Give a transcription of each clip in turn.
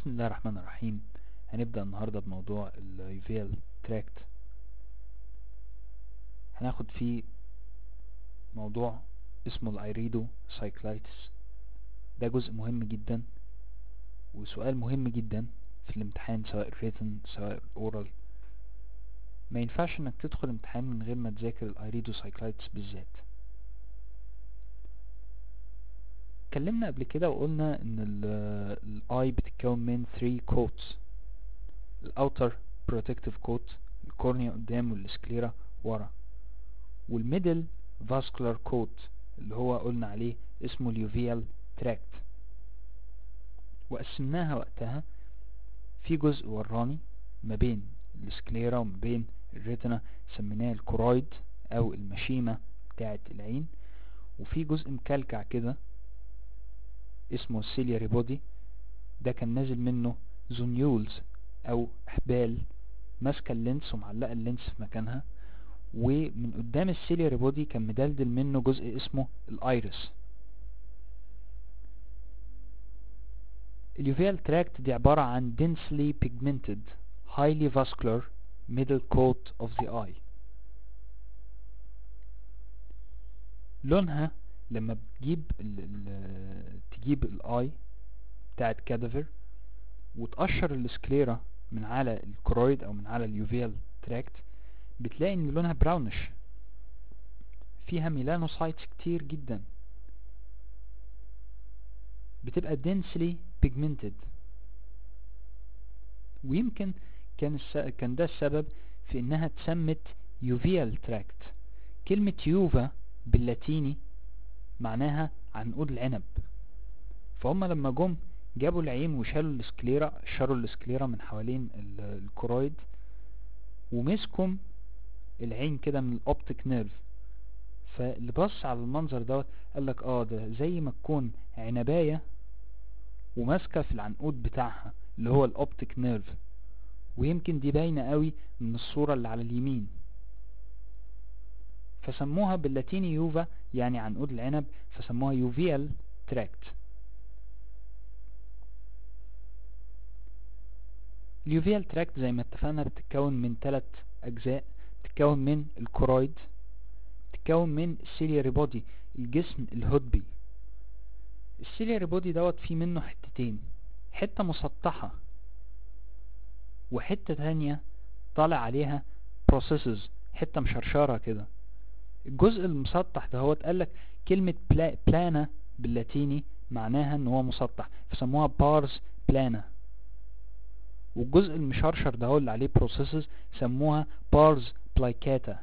بسم الله الرحمن الرحيم هنبدأ النهاردة بموضوع اليوفيال تراكت هناخد فيه موضوع اسمه الايريدو سايكلايتس ده جزء مهم جدا وسؤال مهم جدا في الامتحان سواء written سواء oral ما ينفعش انك تدخل امتحان من غير ما تذاكر الايريدو سايكلايتس بالذات اتكلمنا قبل كده وقلنا ان الاي بتتكون من 3 كوتس الاوتر بروتكتيف كوت الكورنيا قدام والسكليرا ورا والميدل فاسكولار كوت اللي هو قلنا عليه اسمه اليوفيال تراكت وقسمناها وقتها في جزء وراني ما بين السكليرا وما بين الريتنا سميناه الكورويد او المشيمة بتاعة العين وفي جزء مكلكع كده اسمه السيلياري بودي ده كان نازل منه زونيولز او احبال ماسكه اللينس ومعلقه اللينس في مكانها ومن قدام السيلياري بودي كان مدلدل منه جزء اسمه الايرس اليوفيال تراكت دي عبارة عن densely pigmented highly vascular middle coat of the eye لونها لما بتجيب ال ال تجيب الاي بتاعت كادافر وتقشر السكليرا من على الكرويد او من على اليوفيال تراكت بتلاقي ان لونها براونش فيها ميلانوسايتس كتير جدا بتبقى densely pigmented ويمكن كان الس... كان ده السبب في انها اتسمت يوفيال تراكت كلمة يوفا باللاتيني معناها عنقود العنب فهم لما جم جابوا العين وشالوا السكليرا شالوا السكليرا من حوالين الكرويد ومسكم العين كده من الاوبتيك نيرف فاللي بص على المنظر دوت قال لك اه ده زي ما تكون عنبايه وماسكه في العنقود بتاعها اللي هو الاوبتيك نيرف ويمكن دي باينه قوي من الصوره اللي على اليمين فسموها باللاتيني يوفا يعني عنقود العنب فسموها يوفيال تراكت اليوفيال تراكت زي ما اتفقنا بتتكون من ثلاث اجزاء بتتكون من الكورويد بتتكون من السيلياري بودي الجسم الهدبي السيلياري بودي دوت فيه منه حتتين حتة مسطحة وحتة تانية طالع عليها بروسيسز حتة مشرشرة كده الجزء المسطح ده هو اتقالك كلمة بلا بلانا باللاتيني معناها ان هو مسطح فسموها بارز بلانا والجزء المشرشر ده هو اللي عليه بروسيسز سموها بارز بلايكاتا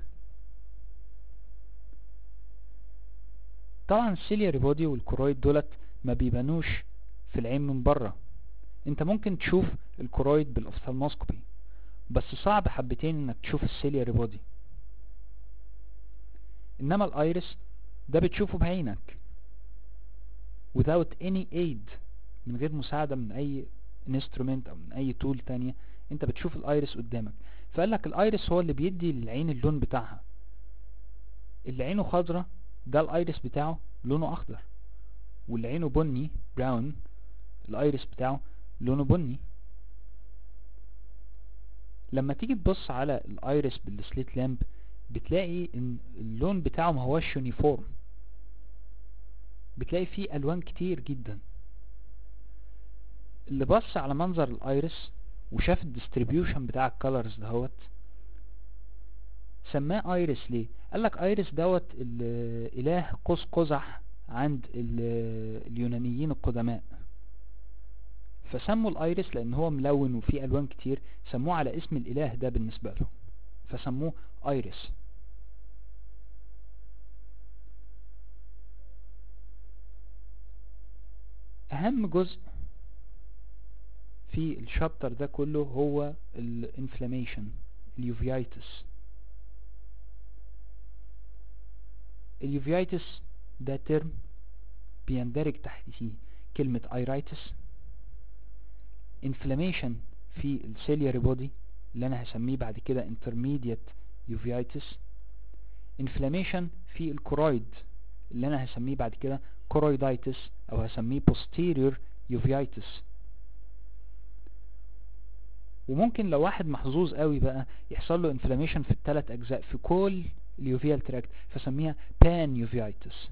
طبعا السيلياري بودي والكرويد دولت ما بيبانوش في العين من بره انت ممكن تشوف الكرويد بالاوفثالموسكوبي بس صعب حبتين انك تشوف السيلياري بودي انما الايرس ده بتشوفه بعينك without any aid من غير مساعدة من اي انسترومنت او من اي تول تانية انت بتشوف الايرس قدامك فقال لك الايرس هو اللي بيدي للعين اللون بتاعها اللي عينه خضرة ده الايرس بتاعه لونه اخضر واللي عينه بني براون الايرس بتاعه لونه بني لما تيجي تبص على الايرس بالسليت لامب بتلاقي ان اللون بتاعه ما هوش يونيفورم بتلاقي فيه الوان كتير جدا اللي بص على منظر الايرس وشاف الديستريبيوشن بتاع الكالرز دهوت سماه ايرس ليه قالك ايرس دوت اله قوس قزح عند اليونانيين القدماء فسموا الايرس لان هو ملون وفيه الوان كتير سموه على اسم الاله ده بالنسبة له فسموه ايرس اهم جزء في الشابتر ده كله هو الانفلاميشن اليوفيايتس اليوفيايتس ده ترم بيندرج تحته كلمة ايرايتس انفلاميشن في السيلياري بودي اللي انا هسميه بعد كده intermediate uveitis inflammation في الكورويد اللي انا هسميه بعد كده choroiditis او هسميه posterior uveitis وممكن لو واحد محظوظ قوي بقى يحصل له انفلاميشن في الثلاث اجزاء في كل اليوفيال تراكت فسميها بان يوفيايتس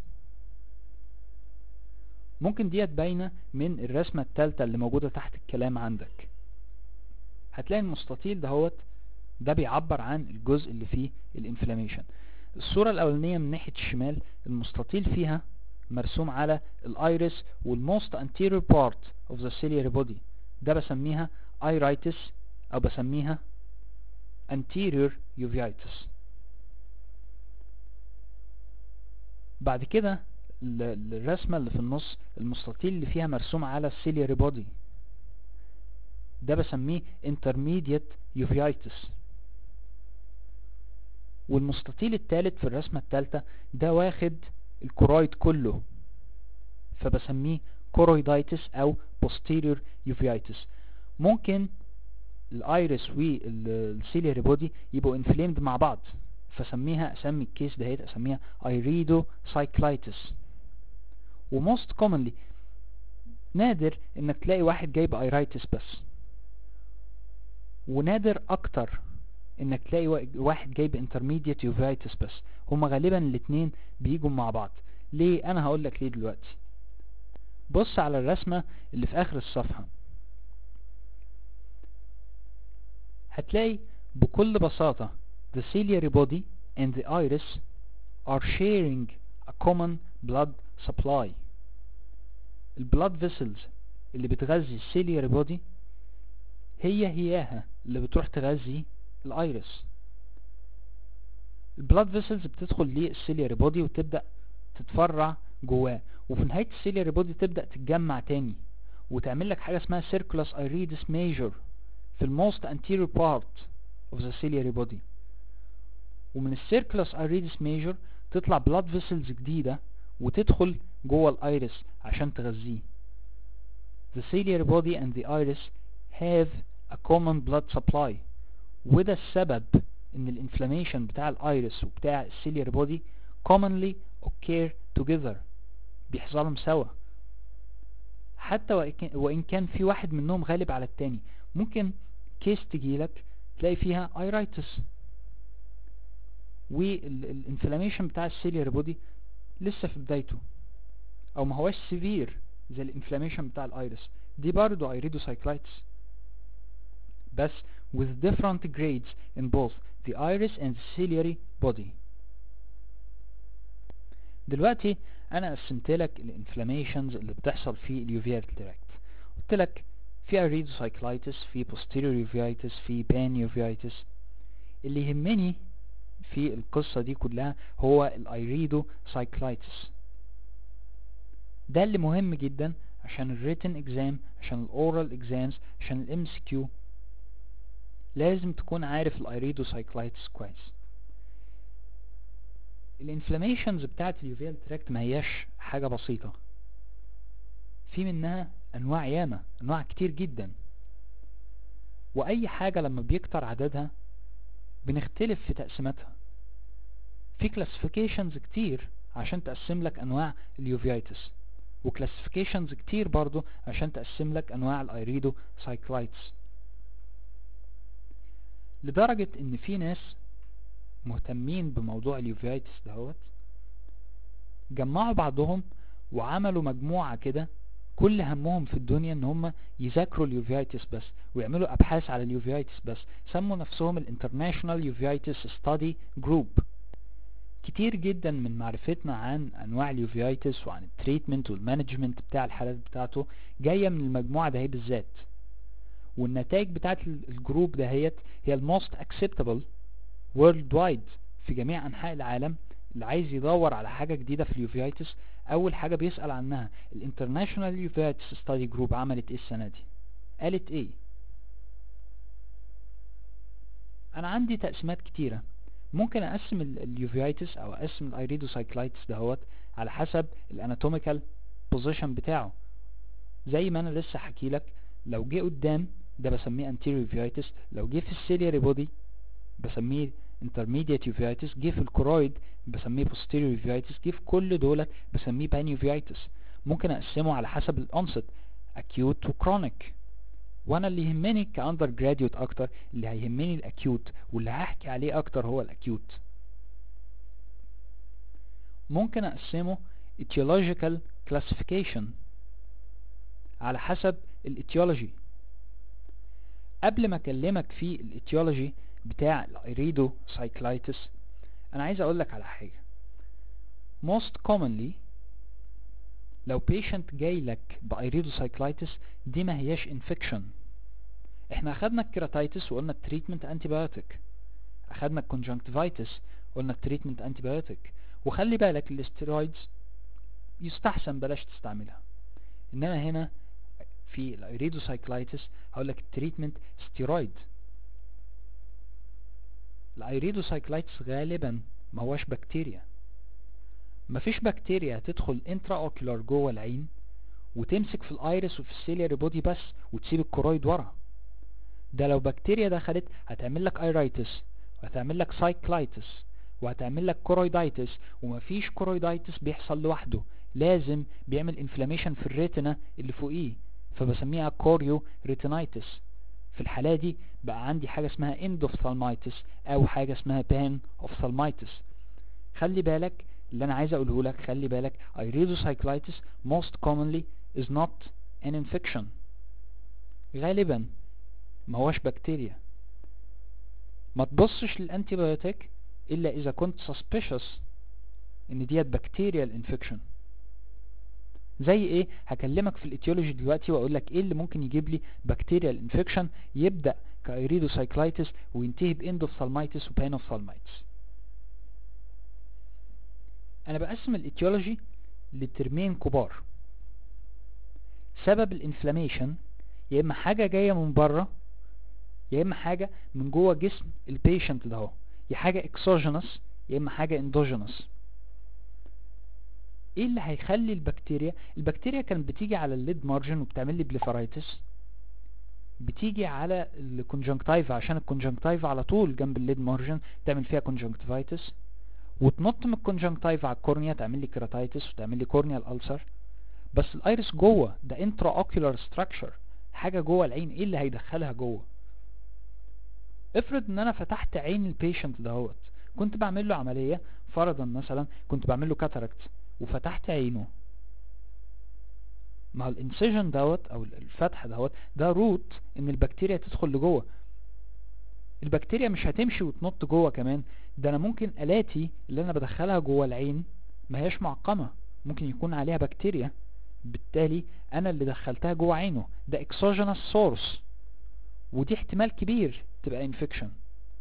ممكن ديت باينه من الرسمه الثالثه اللي موجوده تحت الكلام عندك هتلاقي المستطيل دهوت ده بيعبر عن الجزء اللي فيه الانفلاميشن الصورة الأولانية من ناحية الشمال المستطيل فيها مرسوم على الايرس والموست anterior part of the ciliary body ده بسميها iritis أو بسميها anterior uveitis بعد كده الرسمة اللي في النص المستطيل اللي فيها مرسوم على السيلياري بودي ده بسميه intermediate uveitis والمستطيل الثالث في الرسمة الثالثة ده واخد الكورويد كله فبسميه كورويدايتس او posterior uveitis ممكن الايرس والسيلياري بودي يبقوا انفليمد مع بعض فسميها اسمي الكيس دهيت اسميها ايريدو سايكلايتس وموست كومنلي نادر انك تلاقي واحد جايب ايرايتس بس ونادر اكتر انك تلاقي واحد جايب انترميديت يوفيتس بس هما غالبا الاتنين بيجوا مع بعض ليه انا هقول لك ليه دلوقتي بص على الرسمة اللي في اخر الصفحة هتلاقي بكل بساطة the ciliary body and the iris are sharing a common blood supply البلاد فيسلز اللي بتغذي السيلياري بودي هي هياها اللي بتروح تغذي الايرس البلاد فيسلز بتدخل للسيلياري بودي وتبدأ تتفرع جواه وفي نهاية السيلياري بودي تبدأ تتجمع تاني وتعمل لك حاجة اسمها circulus iridis major في الموست anterior part of the ciliary body ومن السيركلس iridis major تطلع blood vessels جديدة وتدخل جوه الايرس عشان تغذيه the ciliary body and the iris have a common blood supply وده السبب ان الانفلاميشن بتاع الايرس وبتاع السيليار بودي commonly occur together بيحصلهم سوا حتى وان كان في واحد منهم غالب على التاني ممكن كيس تجيلك تلاقي فيها ايرايتس والانفلاميشن بتاع السيليار بودي لسه في بدايته او ما هواش سيفير زي الانفلاميشن بتاع الايرس دي برضو ايريدوسايكلايتس بس with different grades in both the iris and the ciliary body دلوقتي انا قسمت لك الانفلاميشنز اللي بتحصل في اليوفيال تراكت قلت لك في ايريدوسايكلايتس في posterior uveitis في pan uveitis اللي يهمني في القصة دي كلها هو الايريدوسايكلايتس ده اللي مهم جدا عشان الريتن اكزام عشان الاورال اكزامز عشان الام سي كيو لازم تكون عارف الايريدوسايكلايتس كويس الانفلاميشنز بتاعت اليوفيال تراكت ما هياش حاجة بسيطة في منها انواع ياما انواع كتير جدا واي حاجة لما بيكتر عددها بنختلف في تقسيماتها في كلاسيفيكيشنز كتير عشان تقسم لك انواع اليوفيتس وكلاسيفيكيشنز كتير برضو عشان تقسم لك انواع الايريدو سايكلايتس لدرجة ان في ناس مهتمين بموضوع اليوفيتس دهوت جمعوا بعضهم وعملوا مجموعة كده كل همهم في الدنيا ان هم يذاكروا اليوفيتس بس ويعملوا ابحاث على اليوفيتس بس سموا نفسهم الانترناشونال يوفيتس ستادي جروب كتير جدا من معرفتنا عن انواع اليوفيتس وعن التريتمنت والمانجمنت بتاع الحالات بتاعته جاية من المجموعة ده بالذات والنتائج بتاعت الجروب دهيت هي الموست acceptable world wide في جميع انحاء العالم اللي عايز يدور على حاجة جديدة في اليوفيتس اول حاجة بيسأل عنها الانترناشونال يوفيتس ستادي جروب عملت ايه السنة دي قالت ايه انا عندي تقسيمات كتيرة ممكن اقسم اليوفيتس او اقسم الايريدوسايكلايتس دهوت على حسب الاناتوميكال بوزيشن بتاعه زي ما انا لسه حكي لك لو جه قدام ده بسميه anterior uveitis لو جه في السيلياري بودي بسميه intermediate uveitis جه في الكرويد بسميه posterior uveitis جه في كل دولت بسميه pan uveitis ممكن اقسمه على حسب الانست acute و chronic وانا اللي يهمني كاندر جراديوت اكتر اللي هيهمني الاكيوت واللي هحكي عليه اكتر هو الاكيوت ممكن اقسمه etiological classification على حسب الاتيولوجي قبل ما اكلمك في الاتيولوجي بتاع الايريدو سايكلايتس انا عايز اقولك على حاجة most commonly لو patient جاي لك بايريدو سايكلايتس دي ما هياش infection احنا اخدنا الكيراتايتس وقلنا التريتمنت انتيبيوتيك اخدنا الكونجنكتيفايتس قلنا التريتمنت انتيبيوتيك وخلي بالك الاستيرويدز يستحسن بلاش تستعملها انما هنا في الايريدوسايكلايتس هقول لك التريتمنت ستيرويد الايريدوسايكلايتس غالبا ما هوش بكتيريا مفيش بكتيريا هتدخل انترا اوكيولار جوه العين وتمسك في الايرس وفي السيلياري بودي بس وتسيب الكرويد ورا ده لو بكتيريا دخلت هتعمل لك ايرايتس وهتعمل لك سايكلايتس وهتعمل لك كورويدايتس ومفيش كورويدايتس بيحصل لوحده لازم بيعمل انفلاميشن في الريتنا اللي فوقيه فبسميها كوريو ريتينايتس في الحالة دي بقى عندي حاجة اسمها اندوفثالمايتس او حاجة اسمها بان اوفثالمايتس خلي بالك اللي انا عايز اقوله لك خلي بالك iridocyclitis most commonly is not an infection غالبا ما هوش بكتيريا ما تبصش للانتيبيوتيك الا اذا كنت suspicious ان ديت بكتيريال انفكشن زي ايه هكلمك في الاتيولوجي دلوقتي واقول لك ايه اللي ممكن يجيب لي بكتيريال انفكشن يبدا كايريدوسايكلايتس وينتهي باندوفثالمايتس وبانوفثالمايتس انا بقسم الاتيولوجي لترمين كبار سبب الانفلاميشن يا اما حاجه جايه من بره يا اما حاجه من جوه جسم البيشنت ده اهو يا حاجه اكسوجينس يا اما حاجه اندوجينس ايه اللي هيخلي البكتيريا البكتيريا كانت بتيجي على الليد مارجن وبتعمل لي بليفرايتس بتيجي على الكونجنكتيفا عشان الكونجنكتيفا على طول جنب الليد مارجن تعمل فيها كونجنكتيفايتس وتنط من الكونجنكتيفا على الكورنيا تعمل لي كيراتايتس وتعمل لي كورنيال ألسر بس الايرس جوه ده انترا اوكيولار ستراكشر حاجه جوه العين ايه اللي هيدخلها جوه افرض ان انا فتحت عين البيشنت دهوت كنت بعمل له عمليه فرضا مثلا كنت بعمل له كاتاراكت وفتحت عينه ما هو الانسيجن دوت او الفتح دوت ده روت ان البكتيريا تدخل لجوه البكتيريا مش هتمشي وتنط جوه كمان ده انا ممكن الاتي اللي انا بدخلها جوه العين ما هياش معقمه ممكن يكون عليها بكتيريا بالتالي انا اللي دخلتها جوه عينه ده exogenous source ودي احتمال كبير تبقى انفكشن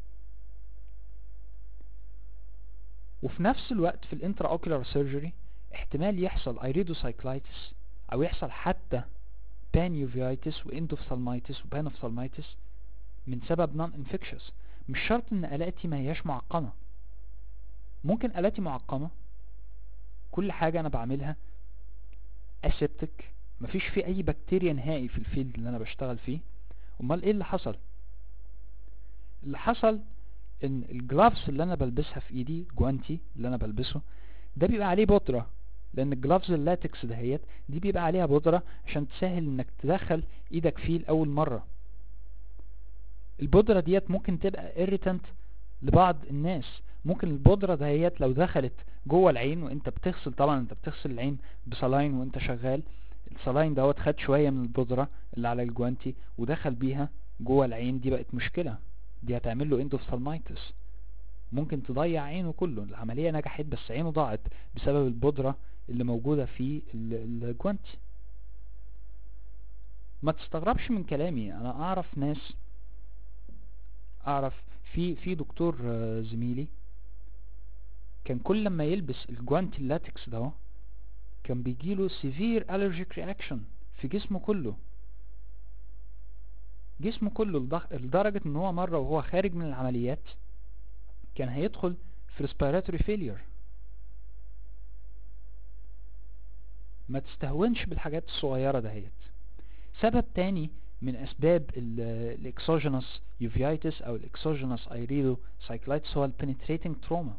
وفي نفس الوقت في الانترا اوكيولار سيرجري احتمال يحصل ايريدوسايكلايتس او يحصل حتى بانيوفيايتس واندوفثالمايتس وبانوفثالمايتس من سبب نون انفكشس مش شرط ان الاتي ما هياش معقمة ممكن الاتي معقمة كل حاجة انا بعملها اسيبتك مفيش فيه اي بكتيريا نهائي في الفيلد اللي انا بشتغل فيه امال ايه اللي حصل اللي حصل ان الجلافز اللي انا بلبسها في ايدي جوانتي اللي انا بلبسه ده بيبقى عليه بودرة لان الجلافز اللاتكس دهيت دي بيبقى عليها بودرة عشان تسهل انك تدخل ايدك فيه لاول مرة البودرة ديت ممكن تبقى irritant لبعض الناس ممكن البودرة دهيت لو دخلت جوه العين وانت بتغسل طبعا انت بتغسل العين بصلاين وانت شغال الصلاين دوت خد شوية من البودرة اللي على الجوانتي ودخل بيها جوه العين دي بقت مشكلة دي هتعمل له اندوفثالمايتس ممكن تضيع عينه كله العملية نجحت بس عينه ضاعت بسبب البودرة اللي موجودة في الجوانتي ما تستغربش من كلامي انا اعرف ناس اعرف في في دكتور زميلي كان كل لما يلبس الجوانتي اللاتكس ده كان بيجيله سيفير allergic reaction في جسمه كله جسمه كله لدرجة ان هو مرة وهو خارج من العمليات كان هيدخل في respiratory failure ما تستهونش بالحاجات الصغيرة دهيت سبب تاني من اسباب الاكسوجينوس يوفيايتس او الاكسوجينوس ايريدو سايكلايتس هو البنتريتنج تروما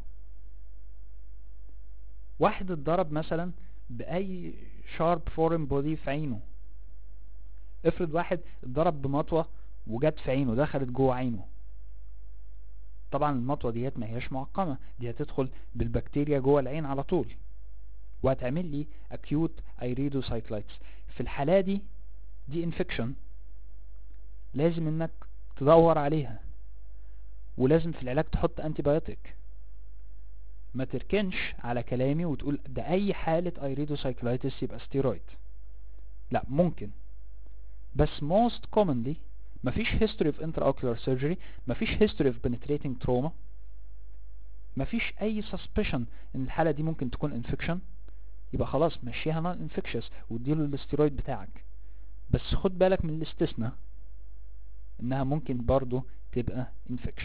واحد اتضرب مثلا باي شارب فورين بودي في عينه افرض واحد اتضرب بمطوة وجت في عينه دخلت جوه عينه طبعا المطوة ديت ما هياش معقمة دي هتدخل بالبكتيريا جوه العين على طول وهتعمل لي acute iridocyclitis في الحالة دي دي infection لازم انك تدور عليها ولازم في العلاج تحط انتيبيوتيك ما تركنش على كلامي وتقول ده اي حالة iridocyclitis يبقى ستيرويد لا ممكن بس most commonly مفيش history of intraocular surgery مفيش history of penetrating trauma مفيش اي suspicion ان الحالة دي ممكن تكون infection يبقى خلاص مشيها non infectious واديله الاستيرويد بتاعك بس خد بالك من الاستثناء انها ممكن برضو تبقى infection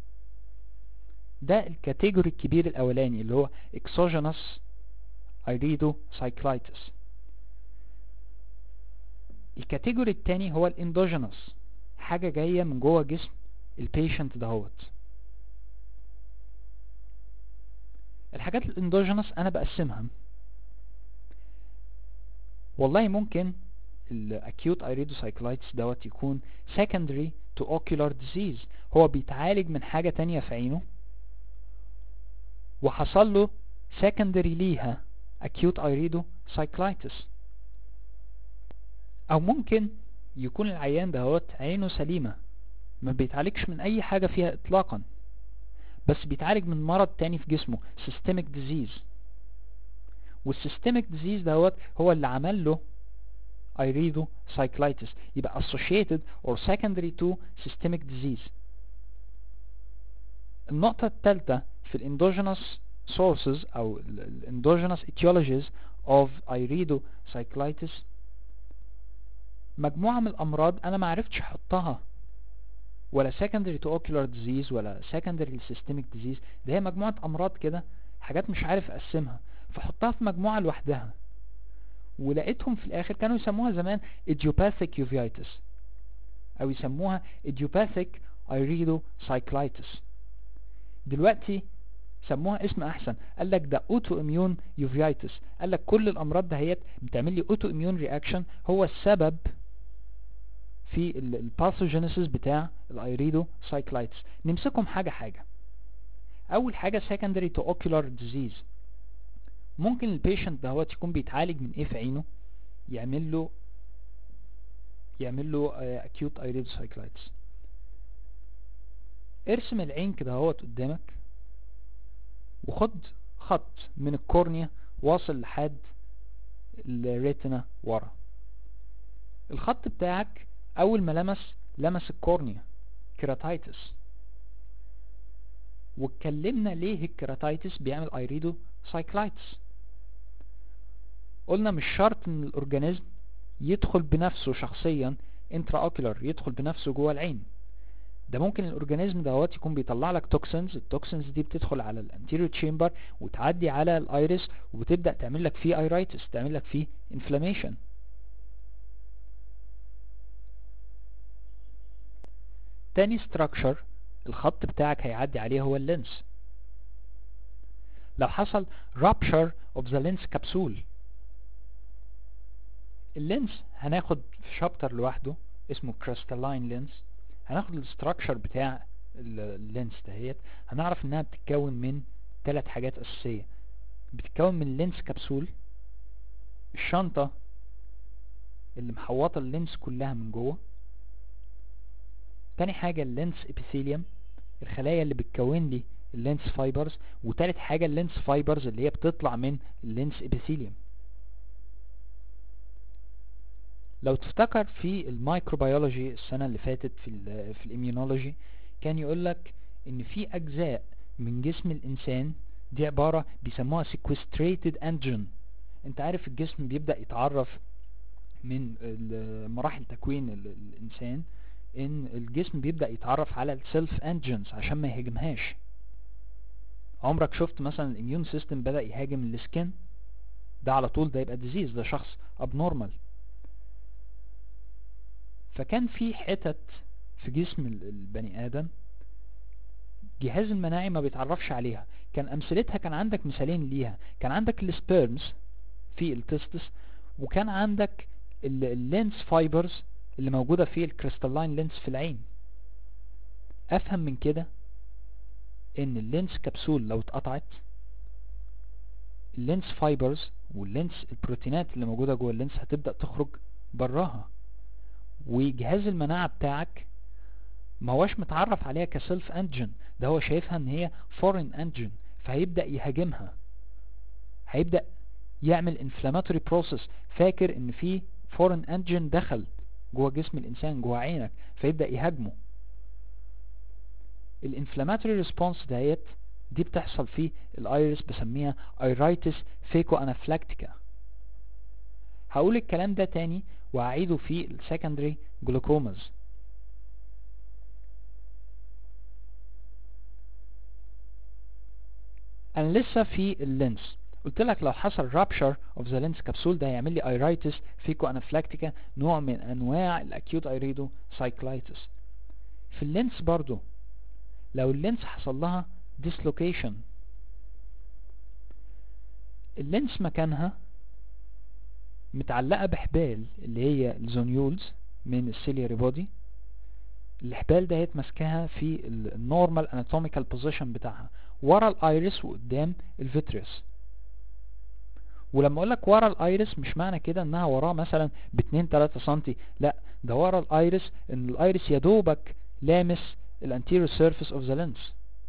ده الكاتيجوري الكبير الاولاني اللي هو exogenous iridocyclitis الكاتيجوري التاني هو الاندوجينوس حاجة جاية من جوه جسم البيشنت دهوت الحاجات الاندوجينوس انا بقسمها والله ممكن الاكيوت iridocyclitis دوت يكون secondary to ocular disease هو بيتعالج من حاجة تانية في عينه وحصل له secondary ليها acute iridocyclitis او ممكن يكون العيان دهوت عينه سليمة ما بيتعالجش من اي حاجة فيها اطلاقا بس بيتعالج من مرض تاني في جسمه systemic disease والسيستميك ديزيز دوت هو اللي عمل له iridocyclitis يبقى associated or secondary to systemic disease النقطة الثالثة في الاندوجينوس sources او الاندوجينوس etiologies of iridocyclitis مجموعة من الامراض انا ما عرفتش احطها ولا secondary to ocular disease ولا secondary to systemic disease ده هي مجموعة امراض كده حاجات مش عارف اقسمها فحطها في مجموعة لوحدها ولقيتهم في الاخر كانوا يسموها زمان idiopathic uveitis او يسموها idiopathic iridocyclitis دلوقتي سموها اسم احسن قال لك ده اوتو اميون uveitis قال لك كل الامراض دهيت بتعمل لي اوتو اميون رياكشن هو السبب في الباثوجينيسيس بتاع الايريدوسايكلايتس نمسكهم حاجة حاجة اول حاجة secondary to ocular disease ممكن البيشنت دهوت يكون بيتعالج من ايه في عينه يعمل له يعمل له acute iridocyclitis ارسم العين كده اهوت قدامك وخد خط من الكورنيا واصل لحد الريتنا ورا الخط بتاعك اول ما لمس لمس الكورنيا كيراتايتس واتكلمنا ليه الكيراتايتس بيعمل ايريدو سايكلايتس قلنا مش شرط ان الاورجانيزم يدخل بنفسه شخصيا انترا اوكولار يدخل بنفسه جوه العين ده ممكن الاورجانيزم دوت يكون بيطلع لك توكسنز التوكسنز دي بتدخل على الانتيريور تشامبر وتعدي على الايريس وبتبدا تعمل لك فيه ايرايتس تعمل لك فيه انفلاميشن تاني ستراكشر الخط بتاعك هيعدي عليه هو اللينس لو حصل rupture of the lens capsule اللينس هناخد في شابتر لوحده اسمه crystalline lens هناخد الاستراكشر بتاع اللينس دهيت هنعرف انها بتتكون من ثلاث حاجات اساسية بتتكون من لينس كبسول الشنطة اللي محوطة اللينس كلها من جوه تاني حاجة اللينس ابيثيليوم الخلايا اللي بتكون لي اللينس فايبرز وتالت حاجة اللينس فايبرز اللي هي بتطلع من اللينس ابيثيليوم لو تفتكر في الميكروبيولوجي السنة اللي فاتت في ال في الاميونولوجي كان يقولك ان في اجزاء من جسم الانسان دي عبارة بيسموها sequestrated antigen انت عارف الجسم بيبدأ يتعرف من مراحل تكوين الانسان ان الجسم بيبدأ يتعرف على السيلف انجنز عشان ما يهاجمهاش عمرك شفت مثلا الاميون سيستم بدأ يهاجم السكن ده على طول ده يبقى ديزيز ده شخص ابنورمال فكان في حتت في جسم البني ادم جهاز المناعي ما بيتعرفش عليها كان امثلتها كان عندك مثالين ليها كان عندك السبيرمز في التستس وكان عندك اللينس فايبرز اللي موجودة في الكريستالين لينس في العين افهم من كده ان اللينس كبسول لو اتقطعت اللينس فايبرز واللينس البروتينات اللي موجودة جوه اللينس هتبدأ تخرج براها وجهاز المناعة بتاعك ما هوش متعرف عليها كسيلف انجن ده هو شايفها ان هي فورين انجن فهيبدأ يهاجمها هيبدأ يعمل inflammatory process فاكر ان في فورين انجن دخل جوه جسم الانسان جوه عينك فيبدأ يهاجمه الانفلاماتوري ريسبونس ديت دي بتحصل في الايرس بسميها ايرايتس فيكو انافلاكتيكا هقول الكلام ده تاني وهعيده في السكندري جلوكوماز انا لسه في اللينس قلت لك لو حصل رابشر اوف ذا لينس كبسول ده هيعمل لي ايرايتس فيكو انافلاكتيكا نوع من انواع الاكيوت ايريدو سايكلايتس في اللينس برضو لو اللينس حصل لها dislocation اللينس مكانها متعلقة بحبال اللي هي الزونيولز من السيلياري بودي الحبال ده ماسكاها في النورمال اناتوميكال بوزيشن بتاعها ورا الايرس وقدام الفيتريس ولما اقول لك ورا الايرس مش معنى كده انها وراه مثلا ب 2 3 سنتي لا ده ورا الايرس ان الايرس يا دوبك لامس الانتيريور سيرفيس اوف ذا لينس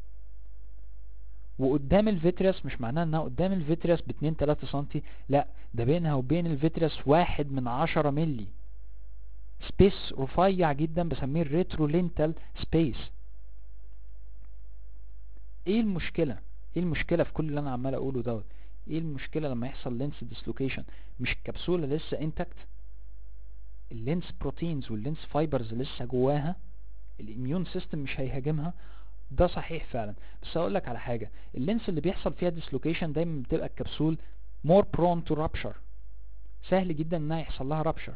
وقدام الفيتريس مش معناه انها قدام الفيتريس ب 2 3 سنتي لا ده بينها وبين الفيتريس واحد من 10 ملي سبيس رفيع جدا بسميه الريترولينتال سبيس ايه المشكلة ايه المشكلة في كل اللي انا عمال اقوله دوت ايه المشكلة لما يحصل لينس ديسلوكيشن مش الكبسولة لسه انتكت اللينس بروتينز واللينس فايبرز لسه جواها الاميون سيستم مش هيهاجمها ده صحيح فعلا بس اقول لك على حاجة اللينس اللي بيحصل فيها ديسلوكيشن دايما بتبقى الكبسول more prone to rupture سهل جدا انها يحصل لها rupture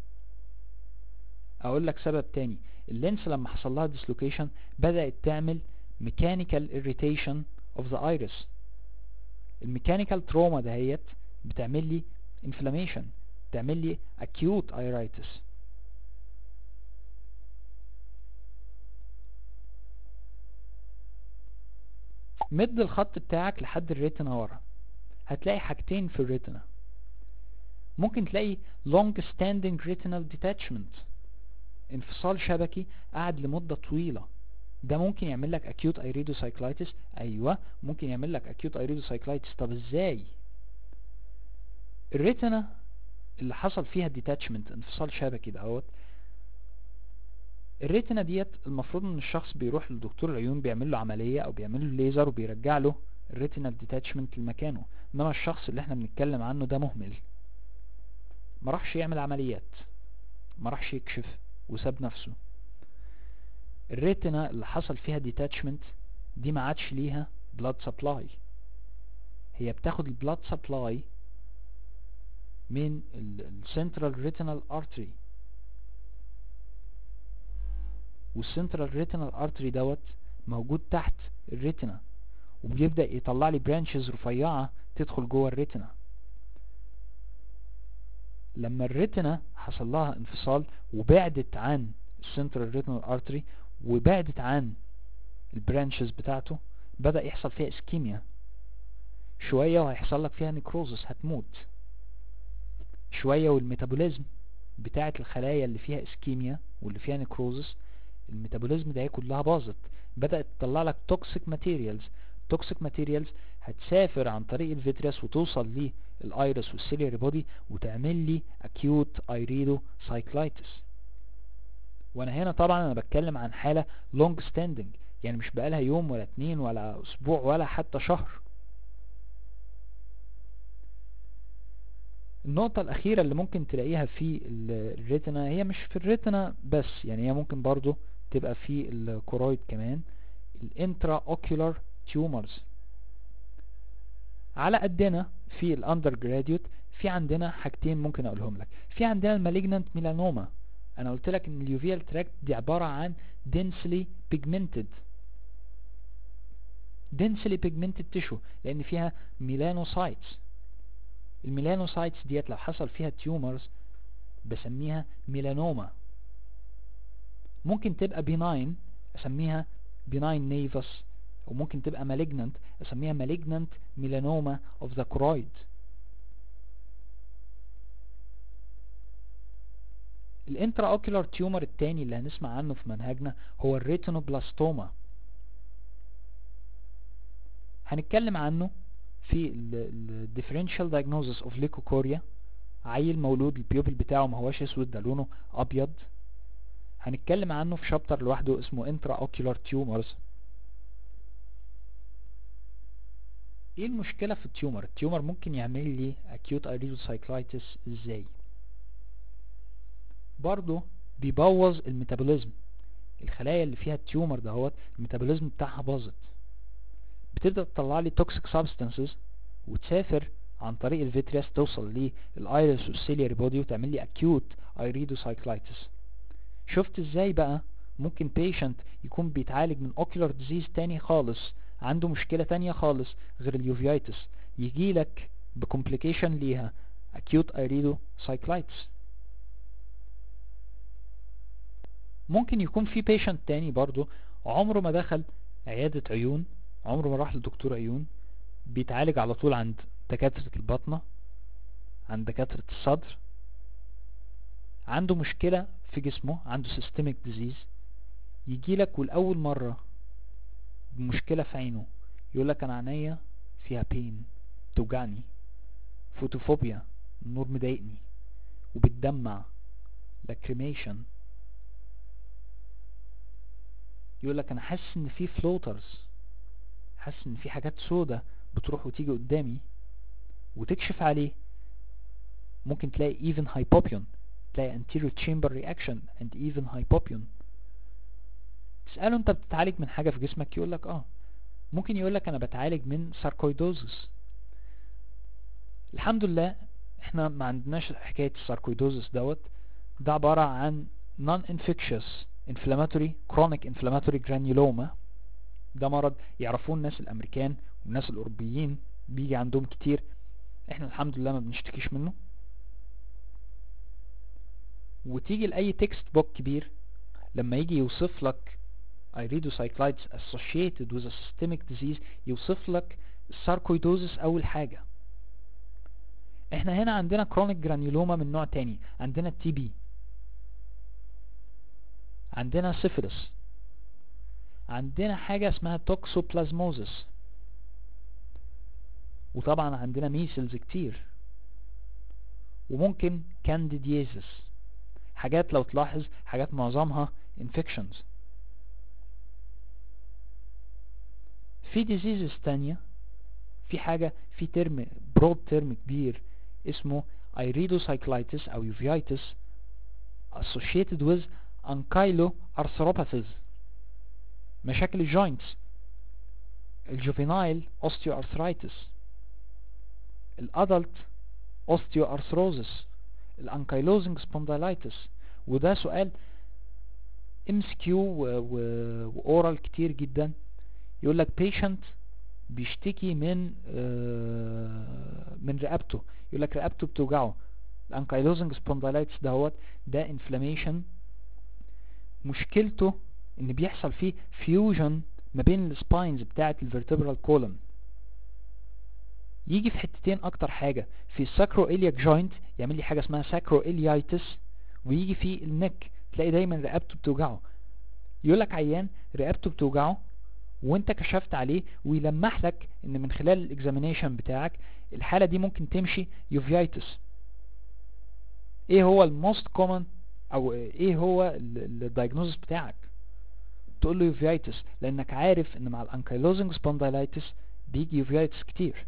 اقول لك سبب تاني اللينس لما حصل لها ديسلوكيشن بدأت تعمل mechanical irritation of the iris الميكانيكال تروما دهيت بتعمل لي inflammation بتعمل لي acute iritis مد الخط بتاعك لحد الريتنا ورا هتلاقي حاجتين في الريتنا ممكن تلاقي long standing retinal detachment انفصال شبكي قعد لمدة طويلة ده ممكن يعمل لك acute iridocyclitis ايوه ممكن يعمل لك acute iridocyclitis طب ازاي الريتنا اللي حصل فيها detachment انفصال شبكي دهوت الريتنا ديت المفروض ان الشخص بيروح لدكتور العيون بيعمل له عملية او بيعمل له ليزر وبيرجع له الريتينال ديتاتشمنت لمكانه انما الشخص اللي احنا بنتكلم عنه ده مهمل ما راحش يعمل عمليات ما راحش يكشف وساب نفسه الريتنا اللي حصل فيها ديتاتشمنت دي ما عادش ليها بلاد سبلاي هي بتاخد البلاد سبلاي من السنترال ريتينال ارتري والسنترال ريتينال ارتري دوت موجود تحت الريتنا وبيبدأ يطلع لي برانشز رفيعة تدخل جوه الريتنا لما الريتنا حصل لها انفصال وبعدت عن السنترال ريتينال ارتري وبعدت عن البرانشز بتاعته بدأ يحصل فيها اسكيميا شوية وهيحصل لك فيها نيكروزس هتموت شوية والميتابوليزم بتاعت الخلايا اللي فيها اسكيميا واللي فيها نيكروزس الميتابوليزم ده كلها باظت بدأت تطلع لك توكسيك ماتيريالز توكسيك ماتيريالز هتسافر عن طريق الفيتريس وتوصل للايرس والسيلياري بودي وتعمل لي اكيوت ايريدو سايكلايتس وانا هنا طبعا انا بتكلم عن حالة لونج ستاندنج يعني مش بقالها يوم ولا اتنين ولا اسبوع ولا حتى شهر النقطة الأخيرة اللي ممكن تلاقيها في الريتنا هي مش في الريتنا بس يعني هي ممكن برضو تبقى في الكورويد كمان الانترا اوكيولار تيومرز على قدنا في الاندر جراديوت في عندنا حاجتين ممكن اقولهم لك في عندنا المالجنانت ميلانوما انا قلت لك ان اليوفيال تراكت دي عبارة عن densely pigmented densely pigmented tissue لان فيها ميلانوسايتس الميلانوسايتس ديت لو حصل فيها تيومرز بسميها ميلانوما ممكن تبقى benign اسميها benign nevus وممكن تبقى malignant اسميها malignant melanoma of the choroid الانترا اوكيولار تيومر التاني اللي هنسمع عنه في منهجنا هو الريتينوبلاستوما هنتكلم عنه في ال differential diagnosis of leukocoria عيل مولود البيوبل بتاعه ما هوش اسود ده لونه ابيض هنتكلم عنه في شابتر لوحده اسمه انترا اوكيولار تيومرز ايه المشكلة في التيومر التيومر ممكن يعمل لي acute iridocyclitis ازاي برضه بيبوظ الميتابوليزم الخلايا اللي فيها التيومر دهوت الميتابوليزم بتاعها باظت بتبدأ تطلع لي توكسيك سابستنسز وتسافر عن طريق الفيترياس توصل للايرس والسيلياري بودي وتعمل لي acute iridocyclitis شفت ازاي بقى ممكن بيشنت يكون بيتعالج من اوكيولار ديزيز تاني خالص عنده مشكلة تانية خالص غير اليوفيايتس يجيلك بكومبليكيشن ليها acute iridocyclitis ممكن يكون في بيشنت تاني برضو عمره ما دخل عيادة عيون عمره ما راح لدكتور عيون بيتعالج على طول عند دكاترة البطنة عند دكاترة الصدر عنده مشكلة في جسمه عنده systemic disease يجيلك والأول مرة بمشكلة في عينه يقولك أنا عينيا فيها بين توجعني فوتوفوبيا النور مضايقني وبتدمع لاكريميشن يقولك أنا حاسس إن في فلوترز حاسس إن في حاجات سودة بتروح وتيجي قدامي وتكشف عليه ممكن تلاقي even hypopion تلاقي anterior chamber reaction and even hypopion تسأله انت بتتعالج من حاجة في جسمك يقولك اه ممكن يقولك انا بتعالج من ساركويدوزس الحمد لله احنا ما عندناش حكاية الساركويدوزس دوت ده عبارة عن non-infectious inflammatory chronic inflammatory granuloma ده مرض يعرفوه الناس الامريكان والناس الاوروبيين بيجي عندهم كتير احنا الحمد لله ما بنشتكيش منه وتيجي لأي تكست بوك كبير لما يجي يوصف لك iridocyclitis associated with a systemic disease يوصف لك الساركويدوزس أول حاجة احنا هنا عندنا كرونيك جرانيولوما من نوع تاني عندنا التي بي عندنا سيفيلس عندنا حاجة اسمها توكسوبلازموزس وطبعا عندنا ميسلز كتير وممكن كانديديزس حاجات لو تلاحظ حاجات معظمها infections في diseases تانية في حاجة في ترم برود ترم كبير اسمه iridocyclitis او uveitis associated with ankyloarthropathies مشاكل الجوينتس الجوفينايل osteoarthritis الادلت osteoarthrosis الانكايلوزنج سبونديلايتس وده سؤال ام اس كيو واورال كتير جدا يقول لك بيشنت بيشتكي من من رقبته يقول لك رقبته بتوجعه الانكايلوزنج سبونديلايتس دهوت ده انفلاميشن مشكلته ان بيحصل فيه فيوجن ما بين السباينز بتاعه الفيرتبرال كولوم يجي في حتتين اكتر حاجة في الساكرو إلياك جوينت يعمل لي حاجة اسمها ساكرو إليايتس ويجي في النك تلاقي دايما رقبته بتوجعه يقولك عيان رقبته بتوجعه وانت كشفت عليه ويلمح لك ان من خلال الاكزامينيشن بتاعك الحالة دي ممكن تمشي يوفيايتس ايه هو الموست كومن او ايه هو الدايجنوزس بتاعك تقول له يوفيايتس لانك عارف ان مع الانكايلوزنج سبونديلايتس بيجي يوفيايتس كتير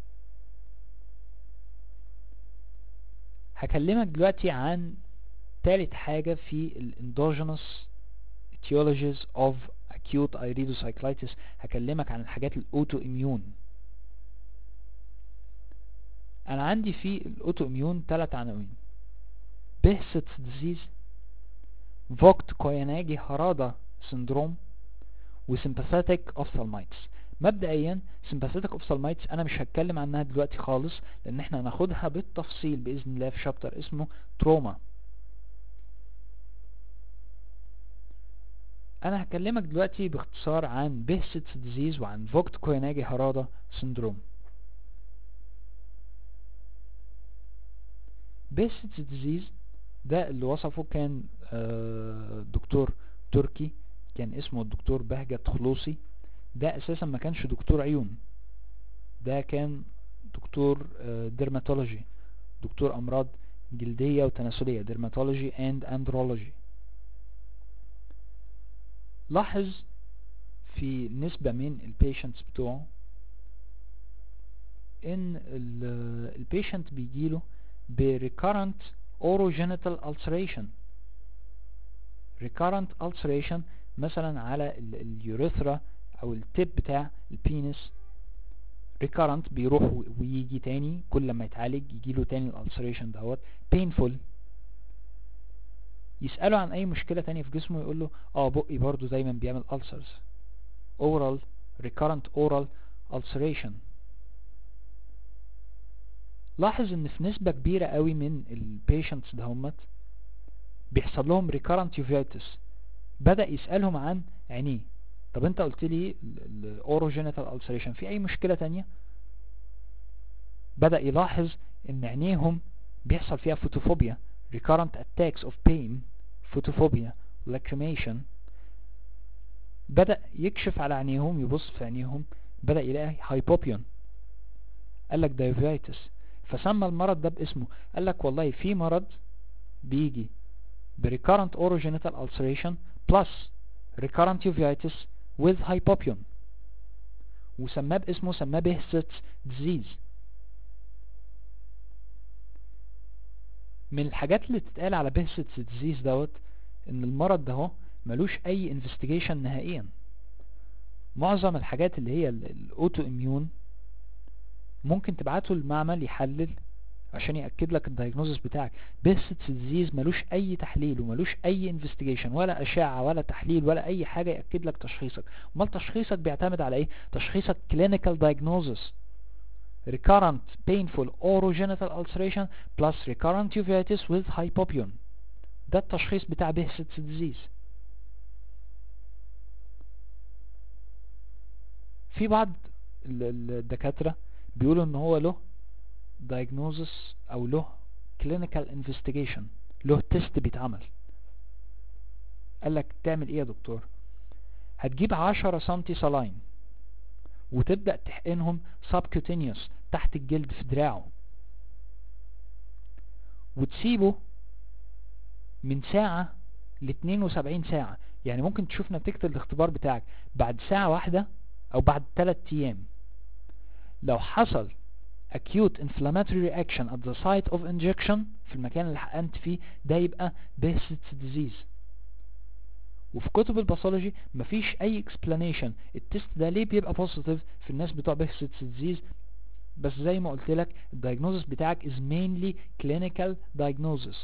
هكلمك دلوقتي عن تالت حاجة في الاندوجينوس etiologies of acute iridocyclitis هكلمك عن الحاجات الاوتو اميون انا عندي في الاوتو اميون تلات عناوين بهست ديزيز فوكت كويناجي هرادا سندروم وسمباثيتك اوفثالمايتس مبدئيا سمباثيتك اوفثالمايتس انا مش هتكلم عنها دلوقتي خالص لان احنا هناخدها بالتفصيل باذن الله في شابتر اسمه تروما انا هكلمك دلوقتي باختصار عن بيهستس ديزيز وعن فوكت كويناجي هارادا سندروم بيهستس ديزيز ده اللي وصفه كان آه، دكتور تركي كان اسمه الدكتور بهجت خلوصي ده اساسا ما كانش دكتور عيون ده كان دكتور ديرماتولوجي دكتور امراض جلدية وتناسلية dermatology and andrology لاحظ في نسبة من البيشنتس بتوعه ان البيشنت بيجيله ب recurrent orogenital ulceration recurrent ulceration مثلا على اليوريثرا او التب بتاع البينس recurrent بيروح ويجي تاني كل لما يتعالج يجيله تاني الالسريشن دوت painful يسأله عن اي مشكلة تانية في جسمه يقول له اه بقي برضو دايما بيعمل ulcers oral recurrent oral ulceration لاحظ ان في نسبة كبيرة قوي من البيشنتس دهمت بيحصل لهم recurrent uveitis بدأ يسألهم عن عينيه طب انت قلت لي الاوروجينيتال ulceration في اي مشكلة تانية بدأ يلاحظ ان عينيهم بيحصل فيها فوتوفوبيا recurrent attacks of pain فوتوفوبيا lacrimation بدأ يكشف على عينيهم يبص في عينيهم بدأ يلاقي هايبوبيون قال لك دايفيتس فسمى المرض ده باسمه قال لك والله في مرض بيجي بريكارنت اورogenital ulceration plus recurrent uveitis with hypopion وسماه باسمه سماه بهستس disease من الحاجات اللي تتقال على بهستس disease دوت ان المرض ده هو ملوش اي investigation نهائيا معظم الحاجات اللي هي الاوتو اميون ممكن تبعته المعمل يحلل عشان يأكد لك الدايجنوزس بتاعك بيرسيتس ديزيز ملوش اي تحليل وملوش اي انفستيجيشن ولا اشعة ولا تحليل ولا اي حاجة يأكد لك تشخيصك امال تشخيصك بيعتمد على ايه تشخيصك clinical diagnosis recurrent painful orogenital ulceration plus recurrent uveitis with hypopion ده التشخيص بتاع بيرسيتس ديزيز في بعض الدكاترة بيقولوا ان هو له diagnosis او له clinical investigation له تيست بيتعمل قال لك تعمل ايه يا دكتور هتجيب 10 سنتي صلاين وتبدأ تحقنهم subcutaneous تحت الجلد في دراعه وتسيبه من ساعة ل 72 ساعة يعني ممكن تشوف نتيجة الاختبار بتاعك بعد ساعة واحدة او بعد 3 ايام لو حصل acute inflammatory reaction at the site of injection في المكان اللي حقنت فيه ده يبقى Behçet's disease وفي كتب الباثولوجي مفيش اي explanation التست ده ليه بيبقى positive في الناس بتوع Behçet's disease بس زي ما قلت لك الدايجنوزس بتاعك is mainly clinical diagnosis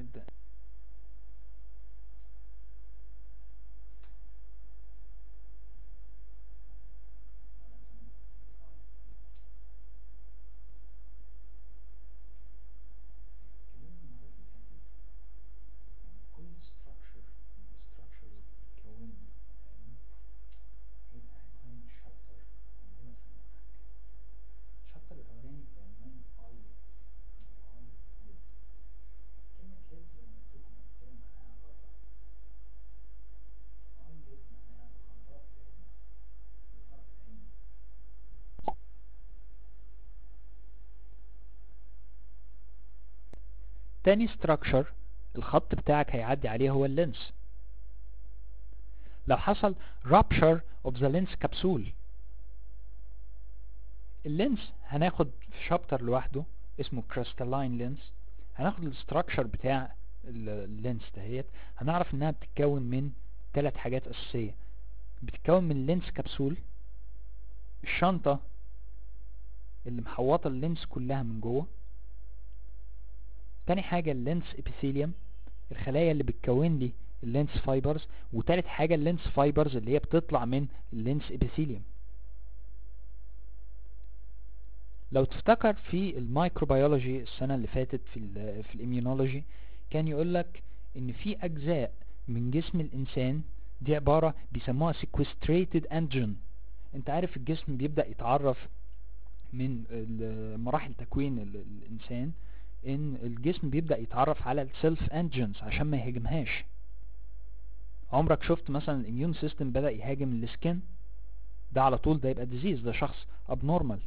نبدأ تاني structure الخط بتاعك هيعدي عليه هو اللينس لو حصل rupture of the lens capsule اللينس هناخد في شابتر لوحده اسمه crystalline lens هناخد الستراكشر بتاع اللينس دهيت هنعرف انها بتتكون من ثلاث حاجات اساسية بتتكون من لينس كبسول الشنطة اللي محوطة اللينس كلها من جوه تاني حاجة اللينس ابيثيليوم الخلايا اللي بتكون لي اللينس فايبرز وتالت حاجة اللينس فايبرز اللي هي بتطلع من اللينس ابيثيليوم لو تفتكر في الميكروبيولوجي السنة اللي فاتت في ال في الاميونولوجي كان يقولك ان في اجزاء من جسم الانسان دي عبارة بيسموها sequestrated antigen انت عارف الجسم بيبدأ يتعرف من مراحل تكوين الانسان ان الجسم بيبدأ يتعرف على السيلف انجنز عشان ما يهاجمهاش عمرك شفت مثلا الاميون سيستم بدأ يهاجم السكن ده على طول ده يبقى ديزيز ده شخص ابنورمال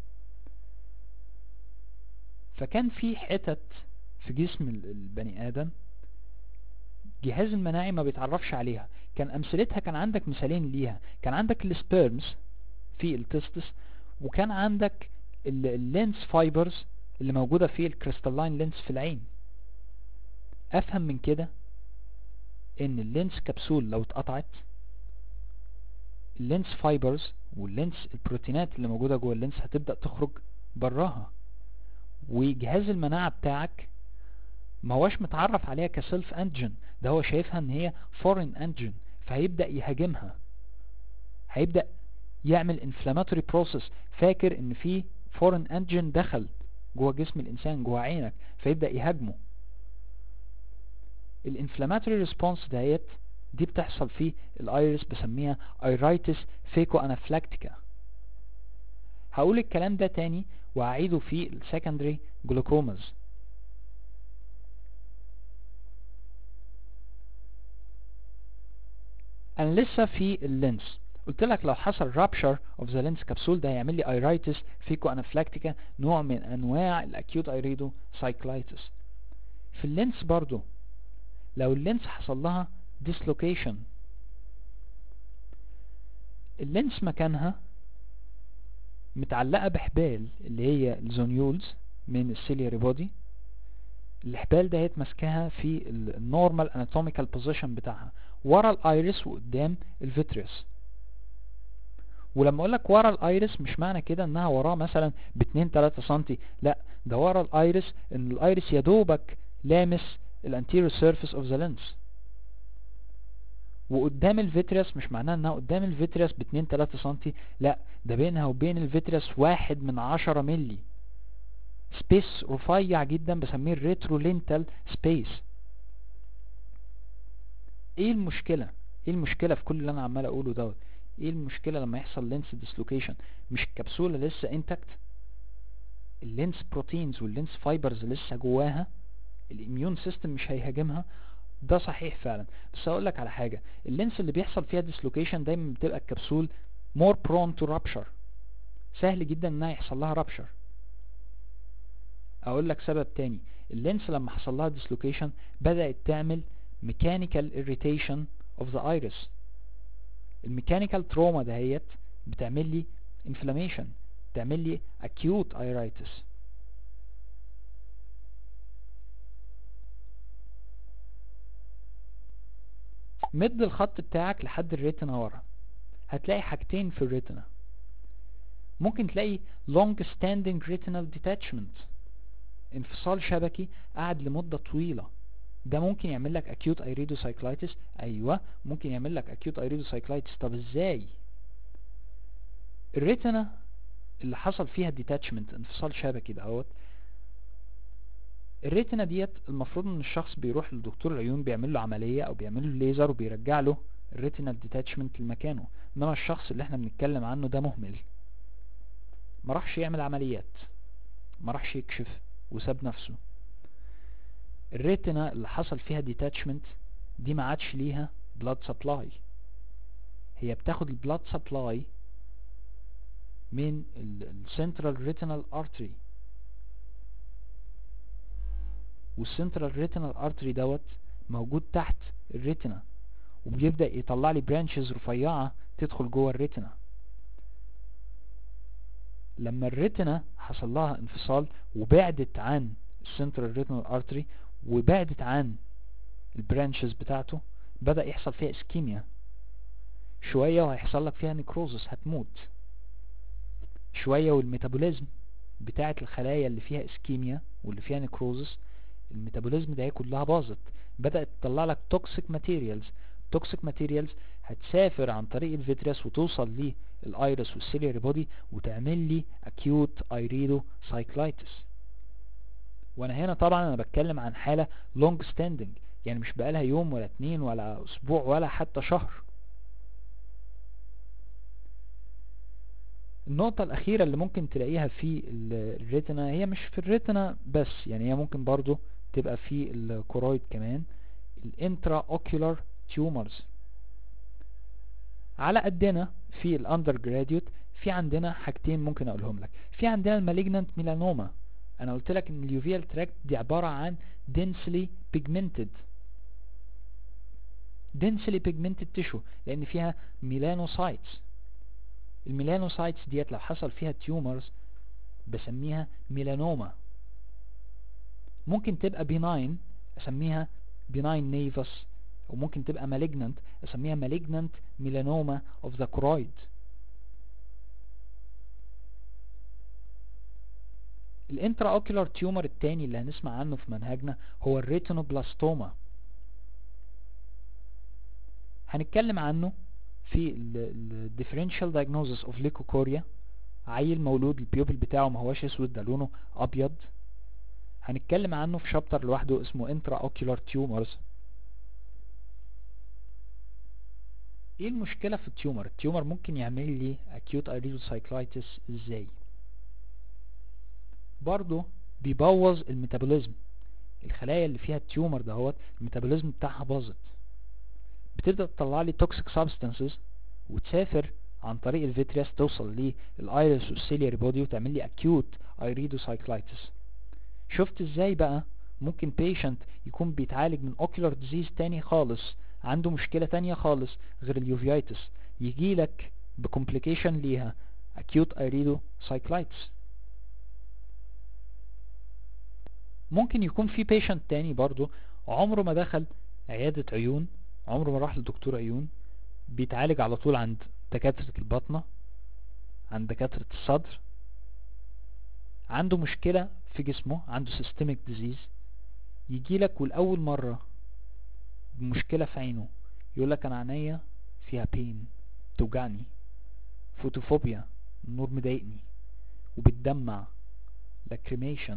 فكان في حتت في جسم البني ادم جهاز المناعي ما بيتعرفش عليها كان امثلتها كان عندك مثالين ليها كان عندك السبيرمز في التستس وكان عندك اللينس فايبرز اللي موجودة في الكريستالين لينس في العين افهم من كده ان اللينس كبسول لو اتقطعت اللينس فايبرز واللينس البروتينات اللي موجودة جوه اللينس هتبدأ تخرج براها وجهاز المناعة بتاعك ما هوش متعرف عليها كسيلف انجن ده هو شايفها ان هي فورين انجن فهيبدأ يهاجمها هيبدأ يعمل انفلاماتوري بروسيس فاكر ان في فورين انجن دخل جوه جسم الانسان جوه عينك فيبدأ يهاجمه الانفلاماتوري ريسبونس ديت دي بتحصل في الايرس بسميها ايرايتس فيكو انافلاكتيكا هقول الكلام ده تاني وأعيده في السكندري جلوكوماز أنا لسه في اللينس قلت لك لو حصل rupture of the lens capsule ده هيعمل لي ايرايتس فيكو انافلاكتيكا نوع من انواع الاكيوت ايريدو سايكلايتس في اللينس برضو لو اللينس حصل لها dislocation اللينس مكانها متعلقة بحبال اللي هي الزونيولز من السيلياري بودي الحبال دهيت ماسكاها في النورمال اناتوميكال بوزيشن بتاعها ورا الايرس وقدام الفيتريس ولما اقول لك ورا الايرس مش معنى كده انها وراه مثلا ب 2 3 سم لا ده ورا الايرس ان الايرس يا دوبك لامس الانتيريور سيرفيس اوف ذا لينس وقدام الفيتريس مش معناه انها قدام الفيتريس ب 2 3 سم لا ده بينها وبين الفيتريس واحد من 10 ملي سبيس رفيع جدا بسميه الريترولينتال سبيس ايه المشكلة ايه المشكلة في كل اللي انا عمال اقوله دوت ايه المشكلة لما يحصل لينس ديسلوكيشن مش الكبسولة لسه انتكت اللينس بروتينز واللينس فايبرز لسه جواها الاميون سيستم مش هيهاجمها ده صحيح فعلا بس اقول لك على حاجة اللينس اللي بيحصل فيها ديسلوكيشن دايما بتبقى الكبسول more prone to rupture سهل جدا انها يحصل لها rupture اقول لك سبب تاني اللينس لما حصل لها dislocation بدأت تعمل mechanical irritation of the iris الميكانيكال تروما دهيت بتعمل لي inflammation بتعمل لي acute iritis مد الخط بتاعك لحد الريتنا ورا هتلاقي حاجتين في الريتنا ممكن تلاقي long standing retinal detachment انفصال شبكي قعد لمدة طويلة ده ممكن يعمل لك acute iridocyclitis ايوه ممكن يعمل لك acute iridocyclitis طب ازاي الريتنا اللي حصل فيها detachment انفصال شبكي دهوت الريتنا ديت المفروض ان الشخص بيروح لدكتور العيون بيعمل له عملية او بيعمل له ليزر وبيرجع له الريتنا ديتاتشمنت لمكانه انما الشخص اللي احنا بنتكلم عنه ده مهمل ما راحش يعمل عمليات ما راحش يكشف وساب نفسه الريتنا اللي حصل فيها ديتاتشمنت دي ما عادش ليها بلاد سبلاي هي بتاخد البلاد سبلاي من السنترال ريتينال ارتري والسنترال ريتينال ارتري دوت موجود تحت الريتنا وبيبدأ يطلع لي برانشز رفيعة تدخل جوه الريتنا لما الريتنا حصل لها انفصال وبعدت عن السنترال ريتينال ارتري وبعدت عن البرانشز بتاعته بدأ يحصل فيها اسكيميا شوية وهيحصل لك فيها نيكروزس هتموت شوية والميتابوليزم بتاعت الخلايا اللي فيها اسكيميا واللي فيها نيكروزس الميتابوليزم ده كلها باظت بدأت تطلع لك توكسيك ماتيريالز توكسيك ماتيريالز هتسافر عن طريق الفيتريس وتوصل للايرس والسيلياري بودي وتعمل لي اكيوت ايريدو سايكلايتس وانا هنا طبعا انا بتكلم عن حالة لونج ستاندنج يعني مش بقالها يوم ولا اتنين ولا اسبوع ولا حتى شهر النقطة الأخيرة اللي ممكن تلاقيها في الريتنا هي مش في الريتنا بس يعني هي ممكن برضو تبقى في الكورويد كمان الانترا اوكيولار تيومرز على قدنا في الاندر جراديوت في عندنا حاجتين ممكن اقولهم لك في عندنا المالجنانت ميلانوما انا قلت لك ان اليوفيال تراكت دي عبارة عن densely pigmented densely pigmented tissue لان فيها ميلانوسايتس الميلانوسايتس ديت لو حصل فيها تيومرز بسميها ميلانوما ممكن تبقى بيناين اسميها بيناين نيفس وممكن تبقى malignant اسميها malignant melanoma of the choroid الانترا اوكيولار تيومر التاني اللي هنسمع عنه في منهجنا هو الريتينوبلاستوما هنتكلم عنه في الديفرنشال diagnosis of leukocoria عيل مولود البيوبل بتاعه ما هوش اسود ده لونه ابيض هنتكلم عنه في شابتر لوحده اسمه انترا اوكيولار تيومرز ايه المشكلة في التيومر التيومر ممكن يعمل لي acute iridocyclitis ازاي برضو بيبوظ الميتابوليزم الخلايا اللي فيها التيومر دهوت الميتابوليزم بتاعها باظت بتبدأ تطلع لي توكسيك سابستانسز وتسافر عن طريق الفيترياس توصل للايرس والسيلياري بودي وتعمل لي acute iridocyclitis شفت ازاي بقى ممكن بيشنت يكون بيتعالج من اوكيولار ديزيز تاني خالص عنده مشكلة تانية خالص غير اليوفيايتس يجي لك بكومبليكيشن ليها acute iridocyclitis ممكن يكون في بيشنت تاني برضو عمره ما دخل عيادة عيون عمره ما راح لدكتور عيون بيتعالج على طول عند دكاترة البطنة عند دكاترة الصدر عنده مشكلة في جسمه عنده systemic disease يجي لك والأول مرة بمشكلة في عينه يقول لك أنا عينيا فيها بين توجعني فوتوفوبيا النور مضايقني وبتدمع لاكريميشن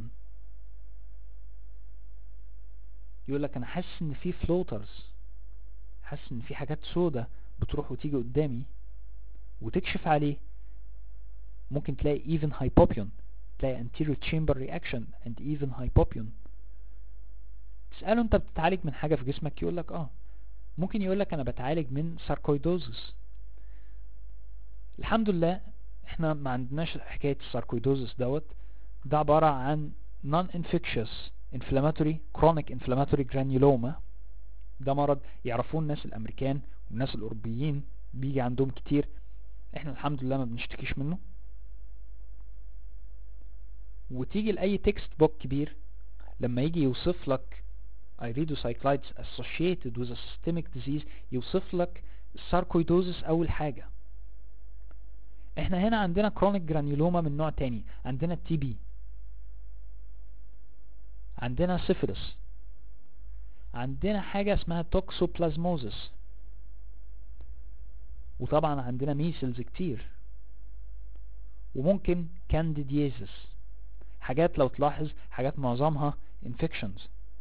يقول لك انا حاسس ان في فلوترز حاسس ان في حاجات سودة بتروح وتيجي قدامي وتكشف عليه ممكن تلاقي even hypopion تلاقي anterior chamber reaction and even hypopion تسأله انت بتتعالج من حاجة في جسمك يقول لك اه ممكن يقول لك انا بتعالج من ساركويدوزس الحمد لله احنا ما عندناش حكاية الساركويدوزس دوت ده عبارة عن non-infectious inflammatory chronic inflammatory granuloma ده مرض يعرفوه الناس الامريكان والناس الاوروبيين بيجي عندهم كتير احنا الحمد لله ما بنشتكيش منه وتيجي لاي تكست بوك كبير لما يجي يوصف لك iridocyclitis associated with a systemic disease يوصف لك الساركويدوزس اول حاجة احنا هنا عندنا chronic granuloma من نوع تاني عندنا التي بي عندنا سيفلس عندنا حاجة اسمها توكسوبلازموزس وطبعا عندنا ميسلز كتير وممكن كانديديزس حاجات لو تلاحظ حاجات معظمها infections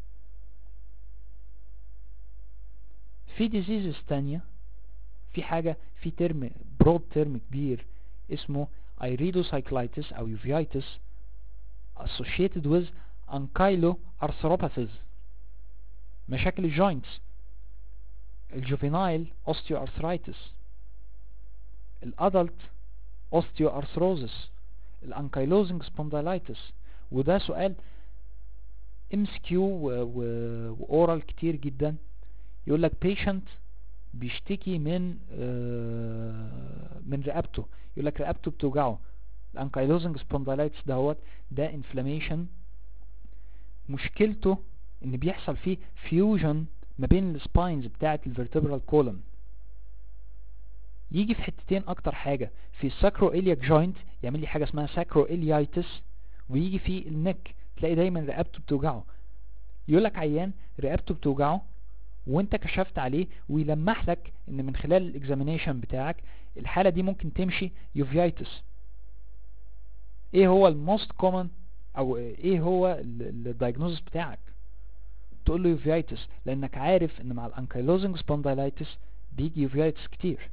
في diseases تانية في حاجة في ترم برود ترم كبير اسمه iridocyclitis او uveitis associated with ankyloarthropathies مشاكل الجوينتس الجوفينايل osteoarthritis الادلت osteoarthrosis الانكايلوزنج سبونديلايتس وده سؤال ام اس كيو واورال كتير جدا يقول لك patient بيشتكي من آه من رقبته يقول لك رقبته بتوجعه الانكايلوزنج سبونديلايتس دهوت ده انفلاميشن مشكلته ان بيحصل فيه فيوجن ما بين السباينز بتاعه الفيرتبرال كولوم يجي في حتتين اكتر حاجة في الساكرو إلياك جوينت يعمل لي حاجة اسمها ساكرو إليايتس ويجي في النك تلاقي دايما رقبته بتوجعه يقول لك عيان رقبته بتوجعه وانت كشفت عليه ويلمح لك ان من خلال الاكزامينيشن بتاعك الحالة دي ممكن تمشي يوفيايتس ايه هو الموست كومن او ايه هو الدايجنوزس بتاعك تقول له يوفيايتس لانك عارف ان مع الانكايلوزنج سبونديلايتس بيجي يوفيايتس كتير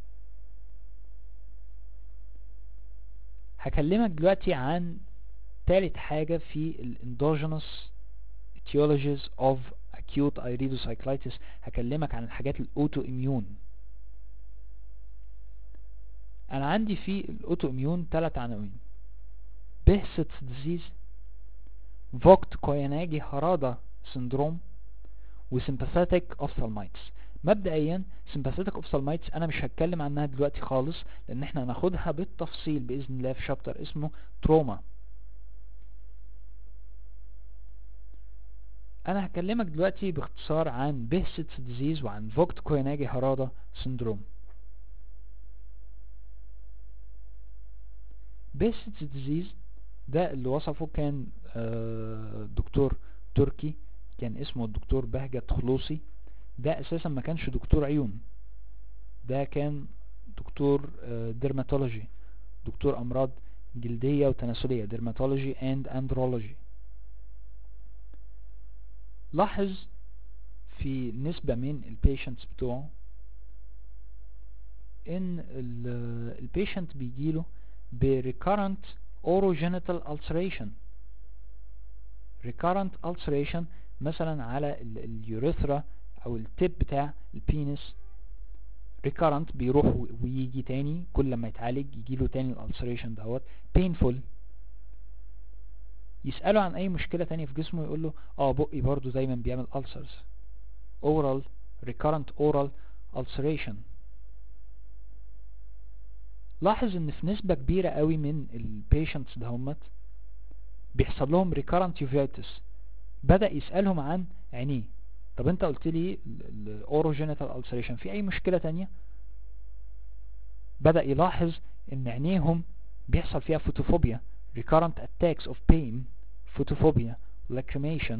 هكلمك دلوقتي عن تالت حاجة في الاندوجينوس etiologies of acute iridocyclitis هكلمك عن الحاجات الاوتو اميون انا عندي في الاوتو اميون تلات عناوين بهست ديزيز فوكت كويناجي هارادا سندروم وسمباثيتك اوفثالمايتس مبدئيا سمباثيتك اوفثالمايتس انا مش هتكلم عنها دلوقتي خالص لان احنا هناخدها بالتفصيل باذن الله في شابتر اسمه تروما انا هكلمك دلوقتي باختصار عن بهست ديزيز وعن فوكت كويناجي هارادا سندروم بهست ديزيز ده اللي وصفه كان دكتور تركي كان اسمه الدكتور بهجت خلوصي ده اساسا ما كانش دكتور عيون ده كان دكتور ديرماتولوجي دكتور امراض جلدية وتناسلية ديرماتولوجي اند اندرولوجي لاحظ في نسبة من البيشنتس بتوعه ان البيشنت بيجيله بريكارنت orogenital ulceration recurrent ulceration مثلا على اليوريثرا او التب بتاع البينس recurrent بيروح ويجي تاني كل ما يتعالج يجيله تاني الالسريشن دوت painful يسأله عن اي مشكلة تانية في جسمه يقول له اه بقي برضو دايما بيعمل ulcers oral recurrent oral ulceration لاحظ ان في نسبة كبيرة قوي من البيشنتس دهمت بيحصل لهم recurrent uveitis بدأ يسألهم عن عينيه طب انت قلت لي الاوروجينيتال ulceration في اي مشكلة تانية بدأ يلاحظ ان عينيهم بيحصل فيها فوتوفوبيا recurrent attacks of pain photophobia lacrimation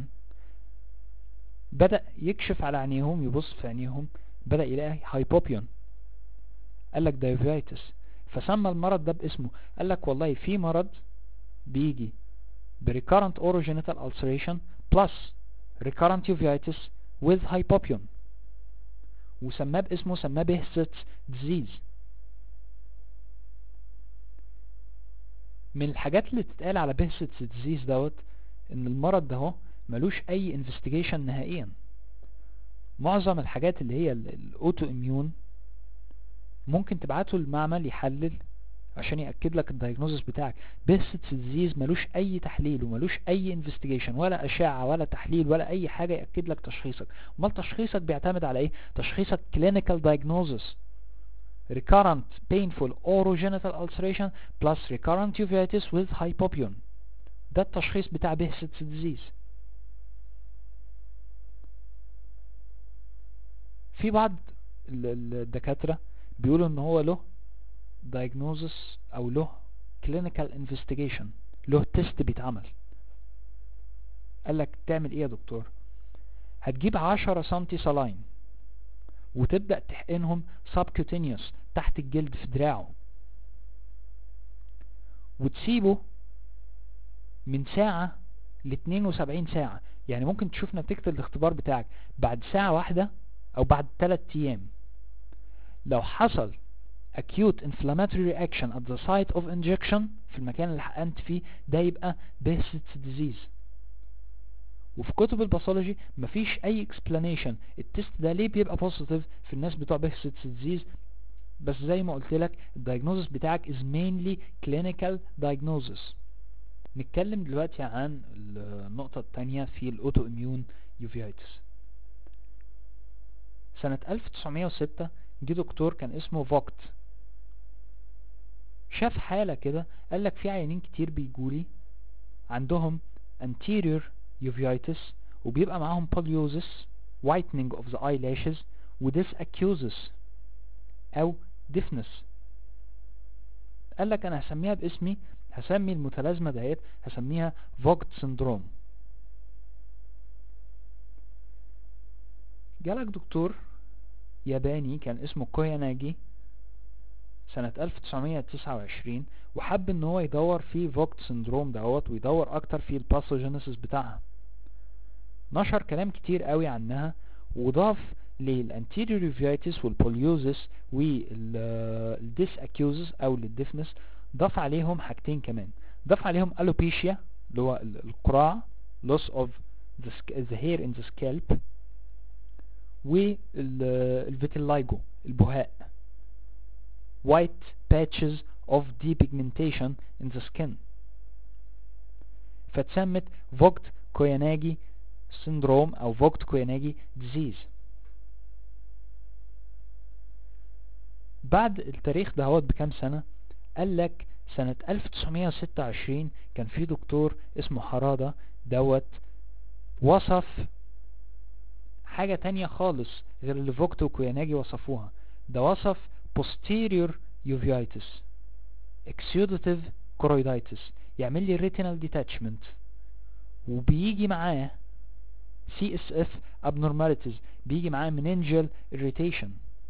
بدأ يكشف على عينيهم يبص في عينيهم بدأ يلاقي هايبوبيون قال لك دايفيتس فسمى المرض ده باسمه قال لك والله في مرض بيجي recurrent orogenital ulceration plus recurrent uveitis with hypopion وسماه باسمه سماه بهست disease من الحاجات اللي تتقال على بهست disease دوت ان المرض ده هو ملوش اي investigation نهائيا معظم الحاجات اللي هي الاوتو اميون ممكن تبعته المعمل يحلل عشان يأكد لك الدايجنوزس بتاعك بس ديزيز ملوش اي تحليل وملوش اي انفستيجيشن ولا اشعة ولا تحليل ولا اي حاجة يأكد لك تشخيصك امال تشخيصك بيعتمد على ايه تشخيصك clinical diagnosis recurrent painful orogenital ulceration plus recurrent uveitis with hypopion ده التشخيص بتاع بهست ديزيز في بعض الدكاترة بيقولوا ان هو له diagnosis او له clinical investigation له تيست بيتعمل قال لك تعمل ايه يا دكتور هتجيب عشرة سنتي صلاين وتبدأ تحقنهم subcutaneous تحت الجلد في دراعه وتسيبه من ساعة ل 72 ساعة يعني ممكن تشوف نتيجة الاختبار بتاعك بعد ساعة واحدة او بعد 3 ايام لو حصل acute inflammatory reaction at the site of injection في المكان اللي حقنت فيه ده يبقى Behçet's disease وفي كتب الباثولوجي مفيش اي explanation التست ده ليه بيبقى positive في الناس بتوع Behçet's disease بس زي ما قلت لك الدايجنوزس بتاعك is mainly clinical diagnosis نتكلم دلوقتي عن النقطة التانية في الاوتو اميون يوفيتس سنة 1906 جه دكتور كان اسمه فوكت شاف حالة كده قال لك في عيانين كتير بيجولي عندهم anterior uveitis وبيبقى معاهم poliosis whitening of the eyelashes وديس accuses او deafness قال لك انا هسميها باسمي هسمي المتلازمة ديت هسميها فوكت سندروم جالك دكتور ياباني كان اسمه كوياناجي سنة 1929 وحب ان هو يدور في فوكت سندروم دوت ويدور اكتر في الباثوجينيسيس بتاعها نشر كلام كتير قوي عنها وضاف للانتيريور ريفيتس والبوليوزس والديس اكيوزس او للديفنس ضاف عليهم حاجتين كمان ضاف عليهم الوبيشيا اللي هو القراع loss of the, the hair in the scalp والفيتيلايجو البهاء white patches of depigmentation in the skin فتسمت فوكت كوياناجي syndrome او فوكت كوياناجي disease بعد التاريخ دهوت بكام سنة قال لك سنة 1926 كان في دكتور اسمه حرادة دوت وصف حاجة تانية خالص غير اللي فوكتو وكوياناجي وصفوها ده وصف posterior uveitis exudative choroiditis يعمل لي retinal detachment وبيجي معاه CSF abnormalities بيجي معاه meningeal irritation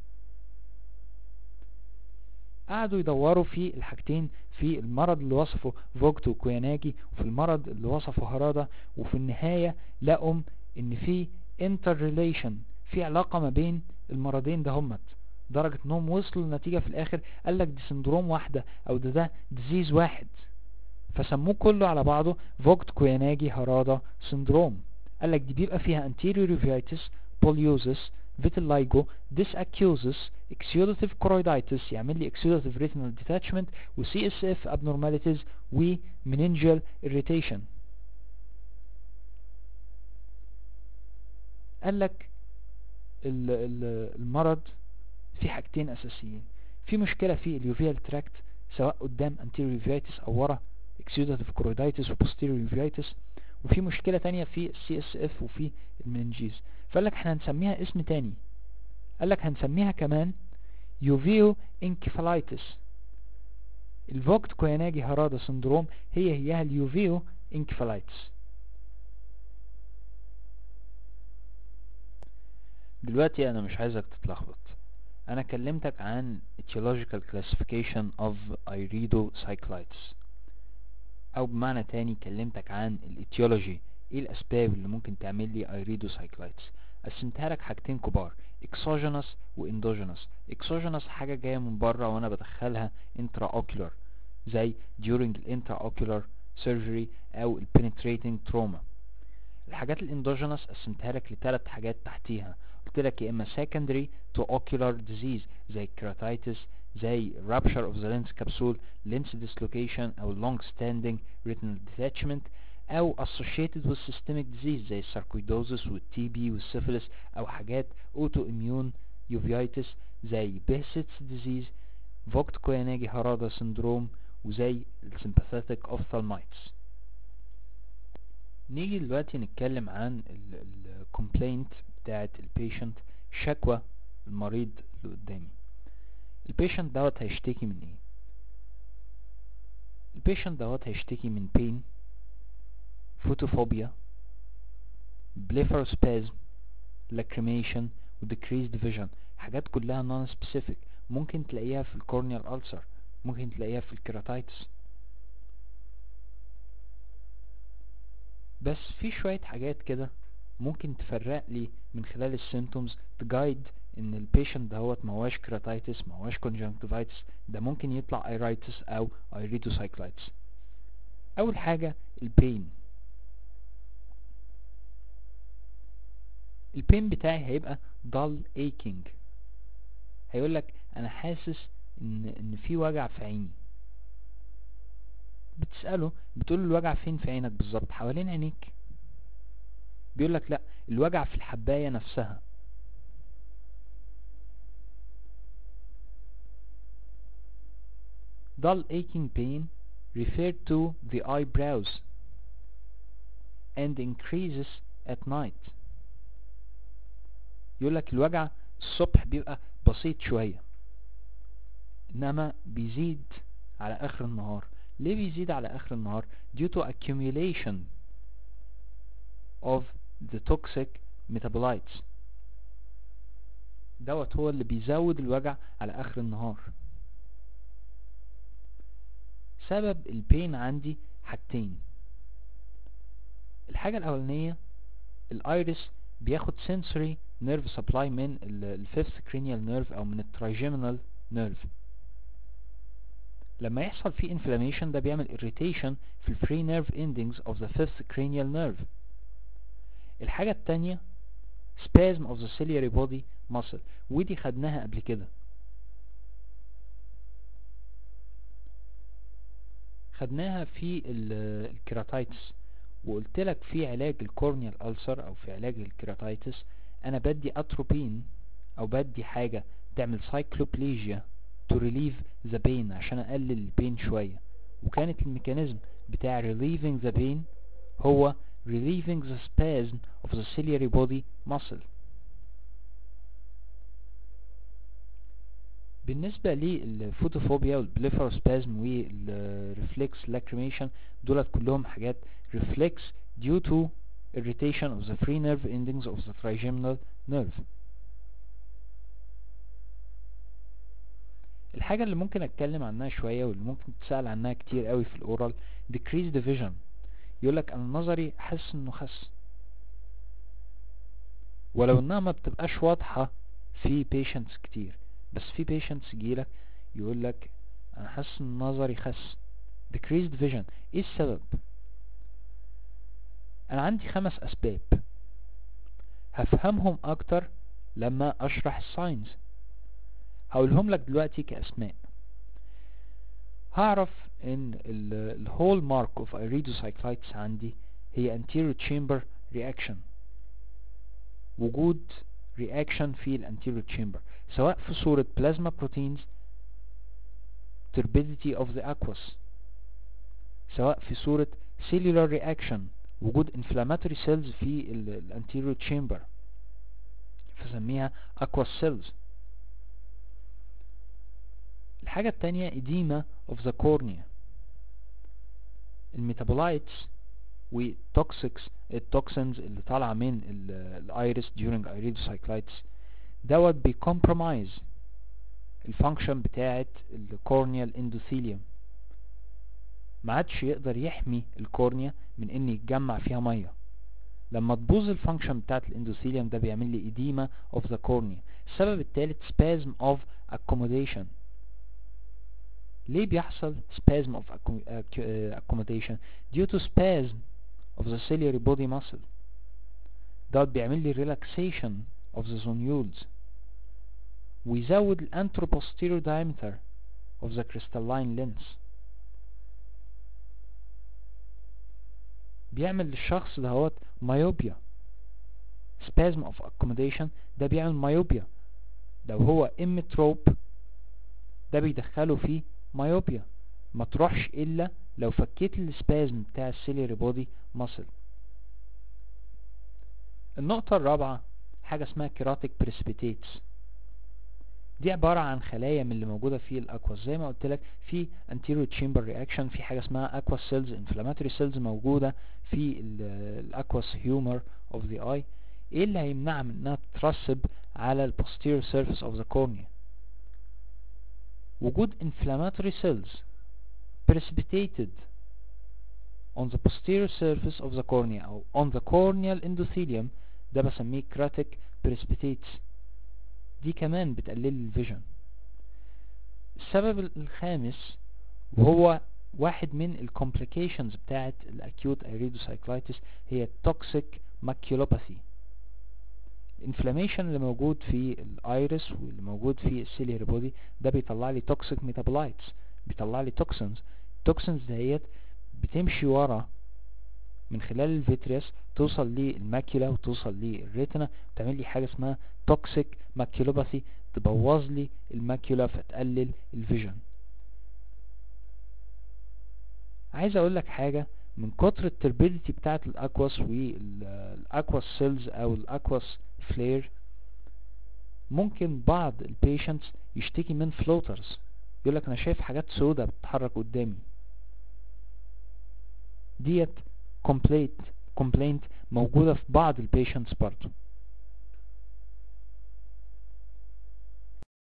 قعدوا يدوروا في الحاجتين في المرض اللي وصفه فوكتو كوياناجي وفي المرض اللي وصفه هرادا وفي النهاية لقوا ان في interrelation في علاقة ما بين المرضين ده همت درجة انهم وصلوا لنتيجة في الاخر قال لك دي سندروم واحدة او ده ده ديزيز واحد فسموه كله على بعضه فوكت كوياناجي هرادا سندروم قال لك دي بيبقى فيها anterior uveitis poliosis vitiligo dysaccusis exudative choroiditis يعمل لي exudative retinal detachment و CSF abnormalities و meningeal irritation قال لك المرض في حاجتين اساسيين في مشكلة في اليوفيال تراكت سواء قدام anterior uveitis او ورا exudative choroiditis و posterior uveitis وفي مشكلة تانية في السي اس اف وفي المنجيز فقال لك احنا هنسميها اسم تاني قال لك هنسميها كمان يوفيو انكفالايتس الفوكت كوياناجي هرادا سندروم هي هيها اليوفيو انكفالايتس دلوقتي انا مش عايزك تتلخبط انا كلمتك عن etiological classification of iridocyclitis او بمعنى تاني كلمتك عن الاتيولوجي ايه الاسباب اللي ممكن تعمل لي ايريدوسايكلايتس قسمتها لك حاجتين كبار اكسوجينوس واندوجينوس اكسوجينوس حاجه جايه من بره وانا بدخلها انترا اوكيولار زي during الانترا اوكيولار سيرجري او البنتريتنج تروما الحاجات الاندوجينوس قسمتها لك لثلاث حاجات تحتيها قلت لك يا اما secondary to ocular disease زي keratitis زي rupture of the lens capsule lens dislocation او long standing retinal detachment او associated with systemic disease زي الساركويدوزس والتي بي والسيفلس او حاجات autoimmune uveitis زي Behçet's disease فوكت كوياناجي هرادا syndrome وزي السمباثيتك ophthalmitis نيجي دلوقتي نتكلم عن الكومبلينت بتاعت البيشنت شكوى المريض اللي قدامي البيشنت دوت هيشتكي من ايه البيشنت دوت هيشتكي من pain فوتوفوبيا بليفروسبازم lacrimation و decreased vision حاجات كلها non specific ممكن تلاقيها في الكورنيال ألسر ممكن تلاقيها في الكيراتايتس بس في شوية حاجات كده ممكن تفرق لي من خلال السيمتومز تجايد ان البيشنت دهوت ما هواش كيراتايتس ما هواش كونجنكتيفايتس ده ممكن يطلع ايرايتس او ايريدوسايكلايتس اول حاجة البين البين بتاعي هيبقى dull aching هيقولك انا حاسس ان ان في وجع في عيني بتسأله بتقول له الوجع فين في عينك بالظبط حوالين عينيك بيقول لك لا الوجع في الحباية نفسها dull aching pain referred to the eyebrows and increases at night يقول لك الوجع الصبح بيبقى بسيط شوية انما بيزيد على اخر النهار ليه بيزيد على اخر النهار due to accumulation of the toxic metabolites دوت هو اللي بيزود الوجع على اخر النهار سبب البين عندي حاجتين الحاجة الاولانية الايرس بياخد sensory nerve supply من الفيفث cranial nerve او من الترايجيمينال nerve لما يحصل فيه inflammation ده بيعمل irritation في ال free nerve endings of the fifth cranial nerve الحاجة التانية spasm of the ciliary body muscle ودي خدناها قبل كده خدناها في الكيراتايتس وقلت لك في علاج الكورنيال ألسر او في علاج الكيراتايتس انا بدي اتروبين او بدي حاجة تعمل سايكلوبليجيا to relieve the pain عشان اقلل البين شوية وكانت الميكانيزم بتاع relieving the pain هو relieving the spasm of the ciliary body muscle بالنسبة للفوتوفوبيا والبليفروسبازم والريفلكس لاكريميشن دولت كلهم حاجات reflex due to irritation of the free nerve endings of the trigeminal nerve الحاجة اللي ممكن اتكلم عنها شوية واللي ممكن تسأل عنها كتير قوي في الاورال decreased vision يقولك انا نظري حاسس انه خس ولو انها ما بتبقاش واضحة في patients كتير بس في patients يجيلك يقولك انا حاسس ان نظري خس decreased vision ايه السبب انا عندي خمس اسباب هفهمهم اكتر لما اشرح الساينز هقولهم لك دلوقتي كاسماء هعرف ان الهول مارك اوف iridocyclitis عندي هي anterior chamber reaction وجود reaction في الانتيريور chamber سواء في صورة plasma proteins turbidity of the aqueous سواء في صورة cellular reaction وجود inflammatory cells في الانتيريور chamber فسميها aqueous cells الحاجة التانية edema of the cornea الميتابولايتس والتوكسيكس التوكسينز اللي طالعة من الايرس during iridocyclitis دوت بيكمبرومايز الفانكشن بتاعت الكورنيال اندوثيليوم ما عادش يقدر يحمي الكورنيا من ان يتجمع فيها ميه لما تبوظ الفانكشن بتاعت الاندوثيليوم ده بيعمل لي edema of the cornea السبب الثالث spasm of accommodation ليه بيحصل spasm of accommodation due to spasm of the ciliary body muscle ده بيعمل لي relaxation of the zonules ويزود ال anteroposterior diameter of the crystalline lens بيعمل للشخص دهوت مايوبيا spasm of accommodation ده بيعمل مايوبيا لو هو امتروب ده بيدخله فيه مايوبيا ما تروحش الا لو فكيت السبازم بتاع السيليري بودي ماسل النقطة الرابعة حاجة اسمها كيراتيك بريسبيتيتس دي عبارة عن خلايا من اللي موجودة في الاكواس زي ما قلت لك في anterior chamber reaction في حاجة اسمها aqueous cells inflammatory cells موجودة في الاكواس humor of the eye ايه اللي هيمنعها من انها تترسب على ال posterior surface of the cornea وجود inflammatory cells precipitated on the posterior surface of the cornea أو on the corneal endothelium ده بسميه cratic precipitates دي كمان بتقلل الفيجن السبب الخامس وهو واحد من الكومبليكيشنز بتاعت الاكيوت ايريدوسايكلايتس هي التوكسيك ماكيولوباثي الانفلاميشن اللي موجود في الايرس واللي موجود في السيلير بودي ده بيطلع لي توكسيك ميتابولايتس بيطلع لي توكسنز التوكسنز دهيت بتمشي ورا من خلال الفيتريس توصل للماكيولا وتوصل للريتنا وتعمل لي حاجه اسمها توكسيك ماكيولوباثي تبوظ لي الماكيولا فتقلل الفيجن عايز اقول لك حاجه من كتر التربيديتي بتاعت الاكواس والاكواس سيلز او الاكواس فلير ممكن بعض البيشنتس يشتكي من فلوترز يقول لك انا شايف حاجات سودة بتتحرك قدامي ديت كومبليت كومبلينت موجودة في بعض البيشنتس برضو